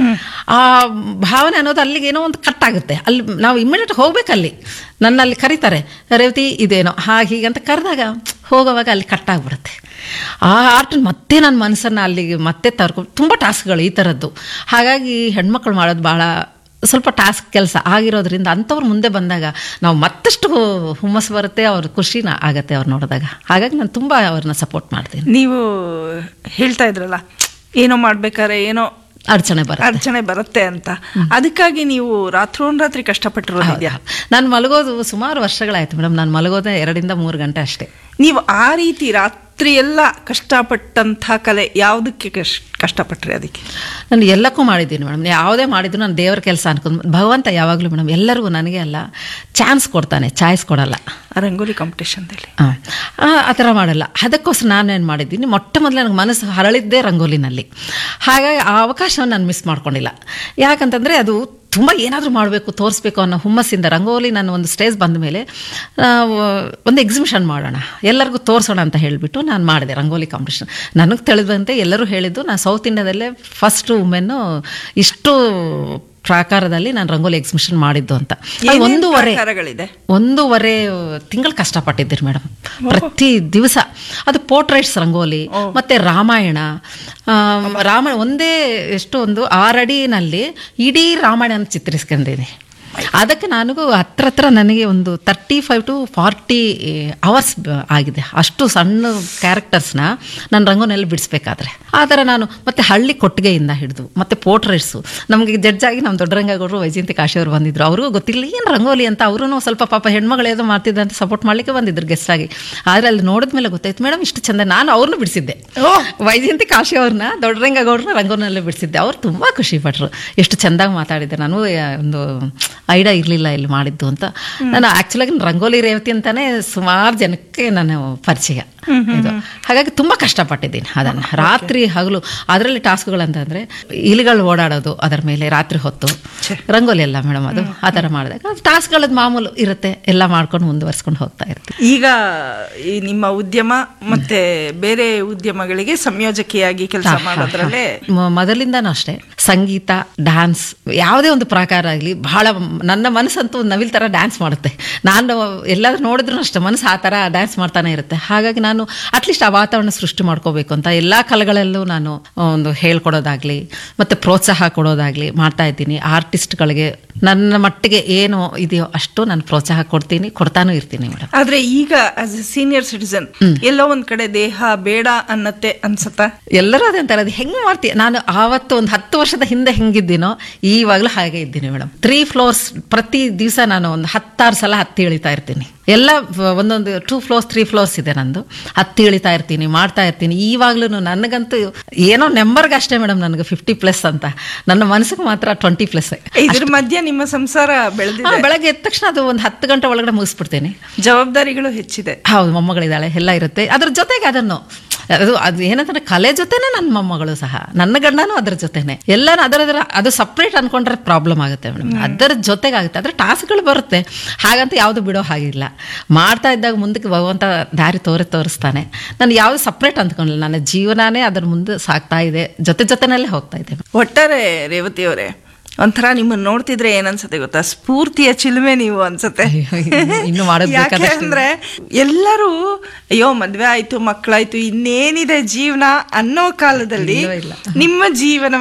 ಆ ಭಾವನೆ ಅನ್ನೋದು ಅಲ್ಲಿಗೆ ಏನೋ ಒಂದು ಕಟ್ ಆಗುತ್ತೆ ಅಲ್ಲಿ ನಾವು ಇಮಿಡಿಯೇಟ್ ಹೋಗ್ಬೇಕಲ್ಲಿ ನನ್ನ ಅಲ್ಲಿ ಕರೀತಾರೆ ರೇವತಿ ಇದೇನೋ ಹಾಗೆ ಹೀಗೆ ಅಂತ ಕರೆದಾಗ ಹೋಗೋವಾಗ ಅಲ್ಲಿ ಕಟ್ ಆಗಿಬಿಡುತ್ತೆ ಆ ಆರ್ಟ್ ಮತ್ತೆ ನನ್ನ ಮನಸ್ಸನ್ನು ಅಲ್ಲಿಗೆ ಮತ್ತೆ ತರ್ಕೊಂಡು ತುಂಬ ಟಾಸ್ಕ್ಗಳು ಈ ಥರದ್ದು ಹಾಗಾಗಿ ಹೆಣ್ಮಕ್ಳು ಮಾಡೋದು ಭಾಳ ಸ್ವಲ್ಪ ಟಾಸ್ಕ್ ಕೆಲಸ ಆಗಿರೋದ್ರಿಂದ ಅಂಥವ್ರು ಮುಂದೆ ಬಂದಾಗ ನಾವು ಮತ್ತಷ್ಟು ಹುಮ್ಮಸ್ ಬರುತ್ತೆ ಅವ್ರ ಖುಷಿನ ಆಗತ್ತೆ ಅವ್ರು ನೋಡಿದಾಗ ಹಾಗಾಗಿ ನಾನು ತುಂಬ ಅವ್ರನ್ನ ಸಪೋರ್ಟ್ ಮಾಡ್ತೀನಿ ನೀವು ಹೇಳ್ತಾ ಇದ್ರಲ್ಲ ಏನೋ ಮಾಡ್ಬೇಕಾದ್ರೆ ಏನೋ ಅಡಚಣೆ ಬರುತ್ತೆ ಅಡಚಣೆ ಬರುತ್ತೆ ಅಂತ ಅದಕ್ಕಾಗಿ ನೀವು ರಾತ್ರೋನ್ರಾತ್ರಿ ಕಷ್ಟಪಟ್ಟಿರೋದಿದ್ಯಾ ನಾನು ಮಲಗೋದು ಸುಮಾರು ವರ್ಷಗಳಾಯ್ತು ಮೇಡಮ್ ನಾನು ಮಲಗೋದೇ ಎರಡರಿಂದ ಮೂರು ಗಂಟೆ ಅಷ್ಟೇ ನೀವು ಆ ರೀತಿ ರಾತ್ರಿ ಎಲ್ಲ ಕಷ್ಟಪಟ್ಟಂಥ ಕಲೆ ಯಾವುದಕ್ಕೆ ಕಷ್ಟ ಕಷ್ಟಪಟ್ರಿ ಅದಕ್ಕೆ ನಾನು ಎಲ್ಲಕ್ಕೂ ಮಾಡಿದ್ದೀನಿ ಮೇಡಮ್ ಯಾವುದೇ ಮಾಡಿದ್ರು ನಾನು ದೇವ್ರ ಕೆಲಸ ಅನ್ಕೊಂಡು ಭಗವಂತ ಯಾವಾಗಲೂ ಮೇಡಮ್ ಎಲ್ಲರಿಗೂ ನನಗೆ ಅಲ್ಲ ಚಾನ್ಸ್ ಕೊಡ್ತಾನೆ ಚಾಯ್ಸ್ ಕೊಡಲ್ಲ ಆ ರಂಗೋಲಿ ಕಾಂಪಿಟೇಷನ್ದಲ್ಲಿ ಆ, ಆ- ಆ ಥರ ಮಾಡಲ್ಲ ಅದಕ್ಕೋಸ್ಕರ ನಾನೇನು ಮಾಡಿದ್ದೀನಿ ಮೊಟ್ಟ ಮೊದಲು ನನಗೆ ಮನಸ್ಸು ಹರಳಿದ್ದೇ ರಂಗೋಲಿನಲ್ಲಿ ಹಾಗಾಗಿ ಆ ಅವಕಾಶವನ್ನು ನಾನು ಮಿಸ್ ಮಾಡ್ಕೊಂಡಿಲ್ಲ ಯಾಕಂತಂದರೆ ಅದು ತುಂಬ ಏನಾದರೂ ಮಾಡಬೇಕು ತೋರಿಸ್ಬೇಕು ಅನ್ನೋ ಹುಮ್ಮಸ್ಸಿಂದ ರಂಗೋಲಿ ನಾನು ಒಂದು ಸ್ಟೇಜ್ ಬಂದ ಮೇಲೆ ಒಂದು ಎಕ್ಸಿಬಿಷನ್ ಮಾಡೋಣ ಎಲ್ಲರಿಗೂ ತೋರಿಸೋಣ ಅಂತ ಹೇಳಿಬಿಟ್ಟು ನಾನು ಮಾಡಿದೆ ರಂಗೋಲಿ ಕಾಂಪಿಟೇಷನ್ ನನಗೆ ತಿಳಿದಂತೆ ಎಲ್ಲರೂ ಹೇಳಿದ್ದು ನಾನು ಸೌತ್ ಇಂಡಿಯಾದಲ್ಲೇ ಫಸ್ಟ್ ವುಮೆನ್ನು ಇಷ್ಟು ಪ್ರಾಕಾರದಲ್ಲಿ ನಾನು ರಂಗೋಲಿ ಎಕ್ಸಿಬಿಷನ್ ಮಾಡಿದ್ದು ಅಂತ ಅದು ಏನೇನ್ ಒಂದೂವರೆ ಪ್ರಕಾರಗಳಿದೆ ಒಂದೂವರೆ ತಿಂಗಳು ಕಷ್ಟಪಟ್ಟಿದ್ದೀರಿ ಮೇಡಮ್ ಪ್ರತಿ ದಿವಸ ಅದು ಪೋರ್ಟ್ರೇಟ್ಸ್ ರಂಗೋಲಿ ಮತ್ತೆ ರಾಮಾಯಣ ಆಮ್, ರಾಮಾಯಣ ಒಂದೇ ಎಷ್ಟು ಒಂದು ಆರಡಿನಲ್ಲಿ ಇಡೀ ರಾಮಾಯಣ ಚಿತ್ರಿಸ್ಕೊಂಡಿದ್ದೀನಿ ಅದಕ್ಕೆ ನನಗೂ ಹತ್ರ ಹತ್ರ ನನಗೆ ಒಂದು thirty five to forty hours ಆಗಿದೆ ಅಷ್ಟು ಸಣ್ಣ ಕ್ಯಾರೆಕ್ಟರ್ಸ್ನ ನಾನು ರಂಗೋನಲ್ಲಿ ಬಿಡಿಸ್ಬೇಕಾದ್ರೆ ಆ ಥರ ನಾನು ಮತ್ತೆ ಹಳ್ಳಿ ಕೊಟ್ಟಿಗೆಯಿಂದ ಹಿಡಿದು ಮತ್ತೆ ಪೋರ್ಟ್ರೇಟ್ಸು ನಮಗೆ ಜಡ್ಜ್ ಆಗಿ ನಮ್ಮ ದೊಡ್ಡರಂಗಗೌಡರು ವೈಜಯಂತಿ ಕಾಶಿ ಅವರು ಬಂದಿದ್ರು ಅವ್ರಿಗೂ ಗೊತ್ತಿಲ್ಲ ಏನು ರಂಗೋಲಿ ಅಂತ ಅವರು ಸ್ವಲ್ಪ ಪಾಪ ಹೆಣ್ಮಗಳು ಏನೋ ಮಾಡ್ತಿದ್ದೆ ಅಂತ ಸಪೋರ್ಟ್ ಮಾಡ್ಲಿಕ್ಕೆ ಬಂದಿದ್ರು ಗೆಸ್ಟ್ ಆಗಿ ಆದರೆ ಅಲ್ಲಿ ನೋಡಿದ ಮೇಲೆ ಗೊತ್ತಾಯ್ತು ಮೇಡಮ್ ಇಷ್ಟು ಚಂದ ನಾನು ಅವ್ರನ್ನ ಬಿಡಿಸಿದ್ದೆ ವೈಜಯಂತಿ ಕಾಶಿ ಅವ್ರನ್ನ ದೊಡ್ಡರಂಗಗೌಡರನ್ನ ರಂಗೋನಲ್ಲೇ ಬಿಡಿಸಿದ್ದೆ ಅವ್ರು ತುಂಬ ಖುಷಿ ಪಟ್ರು ಎಷ್ಟು ಚೆಂದಾಗಿ ಮಾತಾಡಿದ್ದೆ ನಾನು ಯಾ- ಒಂದು ಐಡಿಯಾ ಇರಲಿಲ್ಲ ಇಲ್ಲಿ ಮಾಡಿದ್ದು ಅಂತ ನಾನು ಆ್ಯಕ್ಚುಲಾಗಿ ರಂಗೋಲಿ ರೇವತಿ ಅಂತಾನೆ ಸುಮಾರು ಜನಕ್ಕೆ ನಾನು ಪರಿಚಯ ಇದು ಹಾಗಾಗಿ ತುಂಬ ಕಷ್ಟಪಟ್ಟಿದ್ದೀನಿ ಅದನ್ನು ರಾತ್ರಿ ಹಗಲು ಅದರಲ್ಲಿ ಟಾಸ್ಕ್ಗಳಂತಂದರೆ ಇಲಿಗಳು ಓಡಾಡೋದು ಅದರ ಮೇಲೆ ರಾತ್ರಿ ಹೊತ್ತು ರಂಗೋಲಿ ಎಲ್ಲ ಮೇಡಮ್ ಅದು ಆ ಥರ ಮಾಡಿದಾಗ ಟಾಸ್ಕ್ಗಳದ್ದು ಮಾಮೂಲು ಇರುತ್ತೆ ಎಲ್ಲ ಮಾಡ್ಕೊಂಡು ಮುಂದುವರ್ಸ್ಕೊಂಡು ಹೋಗ್ತಾ ಇರ್ತೀವಿ ಈಗ ಈ ನಿಮ್ಮ ಉದ್ಯಮ ಮತ್ತೆ ಬೇರೆ ಉದ್ಯಮಗಳಿಗೆ ಸಂಯೋಜಕಿಯಾಗಿ ಕೆಲಸ ಮಾಡೋದ್ರಲ್ಲೇ ಮ- ಮೊದಲಿಂದನೂ ಅಷ್ಟೇ ಸಂಗೀತ ಡ್ಯಾನ್ಸ್ ಯಾವುದೇ ಒಂದು ಪ್ರಕಾರ ಆಗಲಿ ಬಹಳ ನನ್ನ ಮನಸ್ಸಂತೂ ಒಂದು ನವಿಲ್ ಥರ ಡ್ಯಾನ್ಸ್ ಮಾಡುತ್ತೆ ನಾನು ಎಲ್ಲಾದ್ರೂ ನೋಡಿದ್ರು ಅಷ್ಟೇ ಮನಸ್ಸು ಆ ಥರ ಡ್ಯಾನ್ಸ್ ಮಾಡ್ತಾನೆ ಇರುತ್ತೆ ಹಾಗಾಗಿ ನಾನು ಅಟ್ಲೀಸ್ಟ್ ಆ ವಾತಾವರಣ ಸೃಷ್ಟಿ ಮಾಡ್ಕೋಬೇಕು ಅಂತ ಎಲ್ಲ ಕಲೆಗಳಲ್ಲೂ ನಾನು ಒಂದು ಹೇಳ್ಕೊಡೋದಾಗ್ಲಿ ಮತ್ತೆ ಪ್ರೋತ್ಸಾಹ ಕೊಡೋದಾಗ್ಲಿ ಮಾಡ್ತಾ ಇದ್ದೀನಿ ಆರ್ಟಿಸ್ಟ್ಗಳಿಗೆ ನನ್ನ ಮಟ್ಟಿಗೆ ಏನು ಇದೆಯೋ ಅಷ್ಟು ನಾನು ಪ್ರೋತ್ಸಾಹ ಕೊಡ್ತೀನಿ ಕೊಡ್ತಾನೂ ಇರ್ತೀನಿ ಮೇಡಮ್ ಆದ್ರೆ ಈಗ ಆಸ್ ಎ ಸೀನಿಯರ್ ಸಿಟಿಸನ್ ಎಲ್ಲೋ ಒಂದ್ ಕಡೆ ದೇಹ ಬೇಡ ಅನ್ನತ್ತೆ ಅನ್ಸತ್ತಾ ಎಲ್ಲರೂ ಅದೇ ಅಂತಾರೆ ಅದು ಹೆಂಗೆ ಮಾಡ್ತೀಯ ನಾನು ಆವತ್ತು ಒಂದು ಹತ್ತು ವರ್ಷದ ಹಿಂದೆ ಹೆಂಗಿದ್ದೀನೋ ಈವಾಗಲೂ ಹಾಗೆ ಇದ್ದೀನಿ ಮೇಡಮ್ ತ್ರೀ ಫ್ಲೋರ್ಸ್ ಪ್ರತಿ ದಿವಸ ನಾನು ಒಂದು ಹತ್ತಾರು ಸಲ ಹತ್ತಿ ಇಳಿತಾ ಇರ್ತೀನಿ ಎಲ್ಲ ವ- ಒಂದೊಂದು ಟೂ ಫ್ಲೋರ್ಸ್ ತ್ರೀ ಫ್ಲೋರ್ಸ್ ಇದೆ ನಂದು ಹತ್ತಿ ಇಳಿತಾ ಇರ್ತೀನಿ ಮಾಡ್ತಾ ಇರ್ತೀನಿ ಈವಾಗ್ಲೂ ನನಗಂತೂ ಏನೋ ನೆಂಬರ್ಗೆ ಅಷ್ಟೇ ಮೇಡಮ್ ನನಗೆ ಫಿಫ್ಟಿ ಪ್ಲಸ್ ಅಂತ ನನ್ನ ಮನಸ್ಸಿಗೆ ಮಾತ್ರ ಟ್ವೆಂಟಿ ಪ್ಲಸ್ ಇದ್ರ ಮಧ್ಯೆ ನಿಮ್ಮ ಸಂಸಾರ ಬೆಳೆದಿದೆ ಬೆಳಗ್ಗೆ ಎದ್ದ ತಕ್ಷಣ ಅದು ಒಂದು ಹತ್ತು ಗಂಟೆ ಒಳಗಡೆ ಮುಗಿಸ್ಬಿಡ್ತೀನಿ ಜವಾಬ್ದಾರಿಗಳು ಹೆಚ್ಚಿದೆ ಹೌದು ಮೊಮ್ಮಗಳಿದ್ದಾಳೆ ಎಲ್ಲ ಇರುತ್ತೆ ಅದ್ರ ಜೊತೆಗೆ ಅದನ್ನು ಅದು ಅದು ಏನಂದ್ರೆ ಕಲೆ ಜೊತೆನೆ ನನ್ನ ಮೊಮ್ಮಗಳು ಸಹ ನನ್ನ ಗಂಡನೂ ಅದ್ರ ಜೊತೆನೆ ಎಲ್ಲಾನು ಅದರ ಅದರ ಅದು ಸಪ್ರೇಟ್ ಅನ್ಕೊಂಡ್ರೆ ಪ್ರಾಬ್ಲಮ್ ಆಗುತ್ತೆ ಮೇಡಮ್ ಅದರ ಜೊತೆಗೆ ಆಗುತ್ತೆ ಅದ್ರ ಟಾಸ್ಕ್ಗಳು ಬರುತ್ತೆ ಹಾಗಂತ ಯಾವುದು ಬಿಡೋ ಹಾಗಿಲ್ಲ ಮಾಡ್ತಾ ಇದ್ದಾಗ ಮುಂದಕ್ಕೆ ಭಗವಂತ ದಾರಿ ತೋರಿ ತೋರಿಸ್ತಾನೆ ನಾನು ಯಾವುದು ಸಪ್ರೇಟ್ ಅಂದ್ಕೊಂಡಿಲ್ಲ ನನ್ನ ಜೀವನನೇ ಅದ್ರ ಮುಂದೆ ಸಾಕ್ತಾ ಇದೆ ಜೊತೆ ಜೊತೆನಲ್ಲೇ ಹೋಗ್ತಾ ಇದೆ ಒಟ್ಟಾರೆ ರೇವತಿ ಅವರೇ ಒಂಥರ ನಿಮ್ಮನ್ನ ನೋಡ್ತಿದ್ರೆ ಏನನ್ಸತ್ತೆ ಗೊತ್ತಾ ಸ್ಫೂರ್ತಿಯ ಚಿಲುಮೆ ನೀವು ಅನ್ಸತ್ತೆ ಅಯ್ಯೋ, ಇನ್ನು- ಇನ್ನು ಮಾಡೋದ್ ಯಾಕೆ ಬೇಕಾದಷ್ಟಿದೆ. ಅಂದ್ರೆ ಎಲ್ಲರೂ ಅಯ್ಯೋ ಮದ್ವೆ ಆಯ್ತು ಮಕ್ಕಳಾಯ್ತು ಇನ್ನೇನಿದೆ ಜೀವನ ಅನ್ನೋ ಕಾಲದಲ್ಲಿ ಇಲ್ಲವೇ ಇಲ್ಲ. ನಿಮ್ಮ ಜೀವನ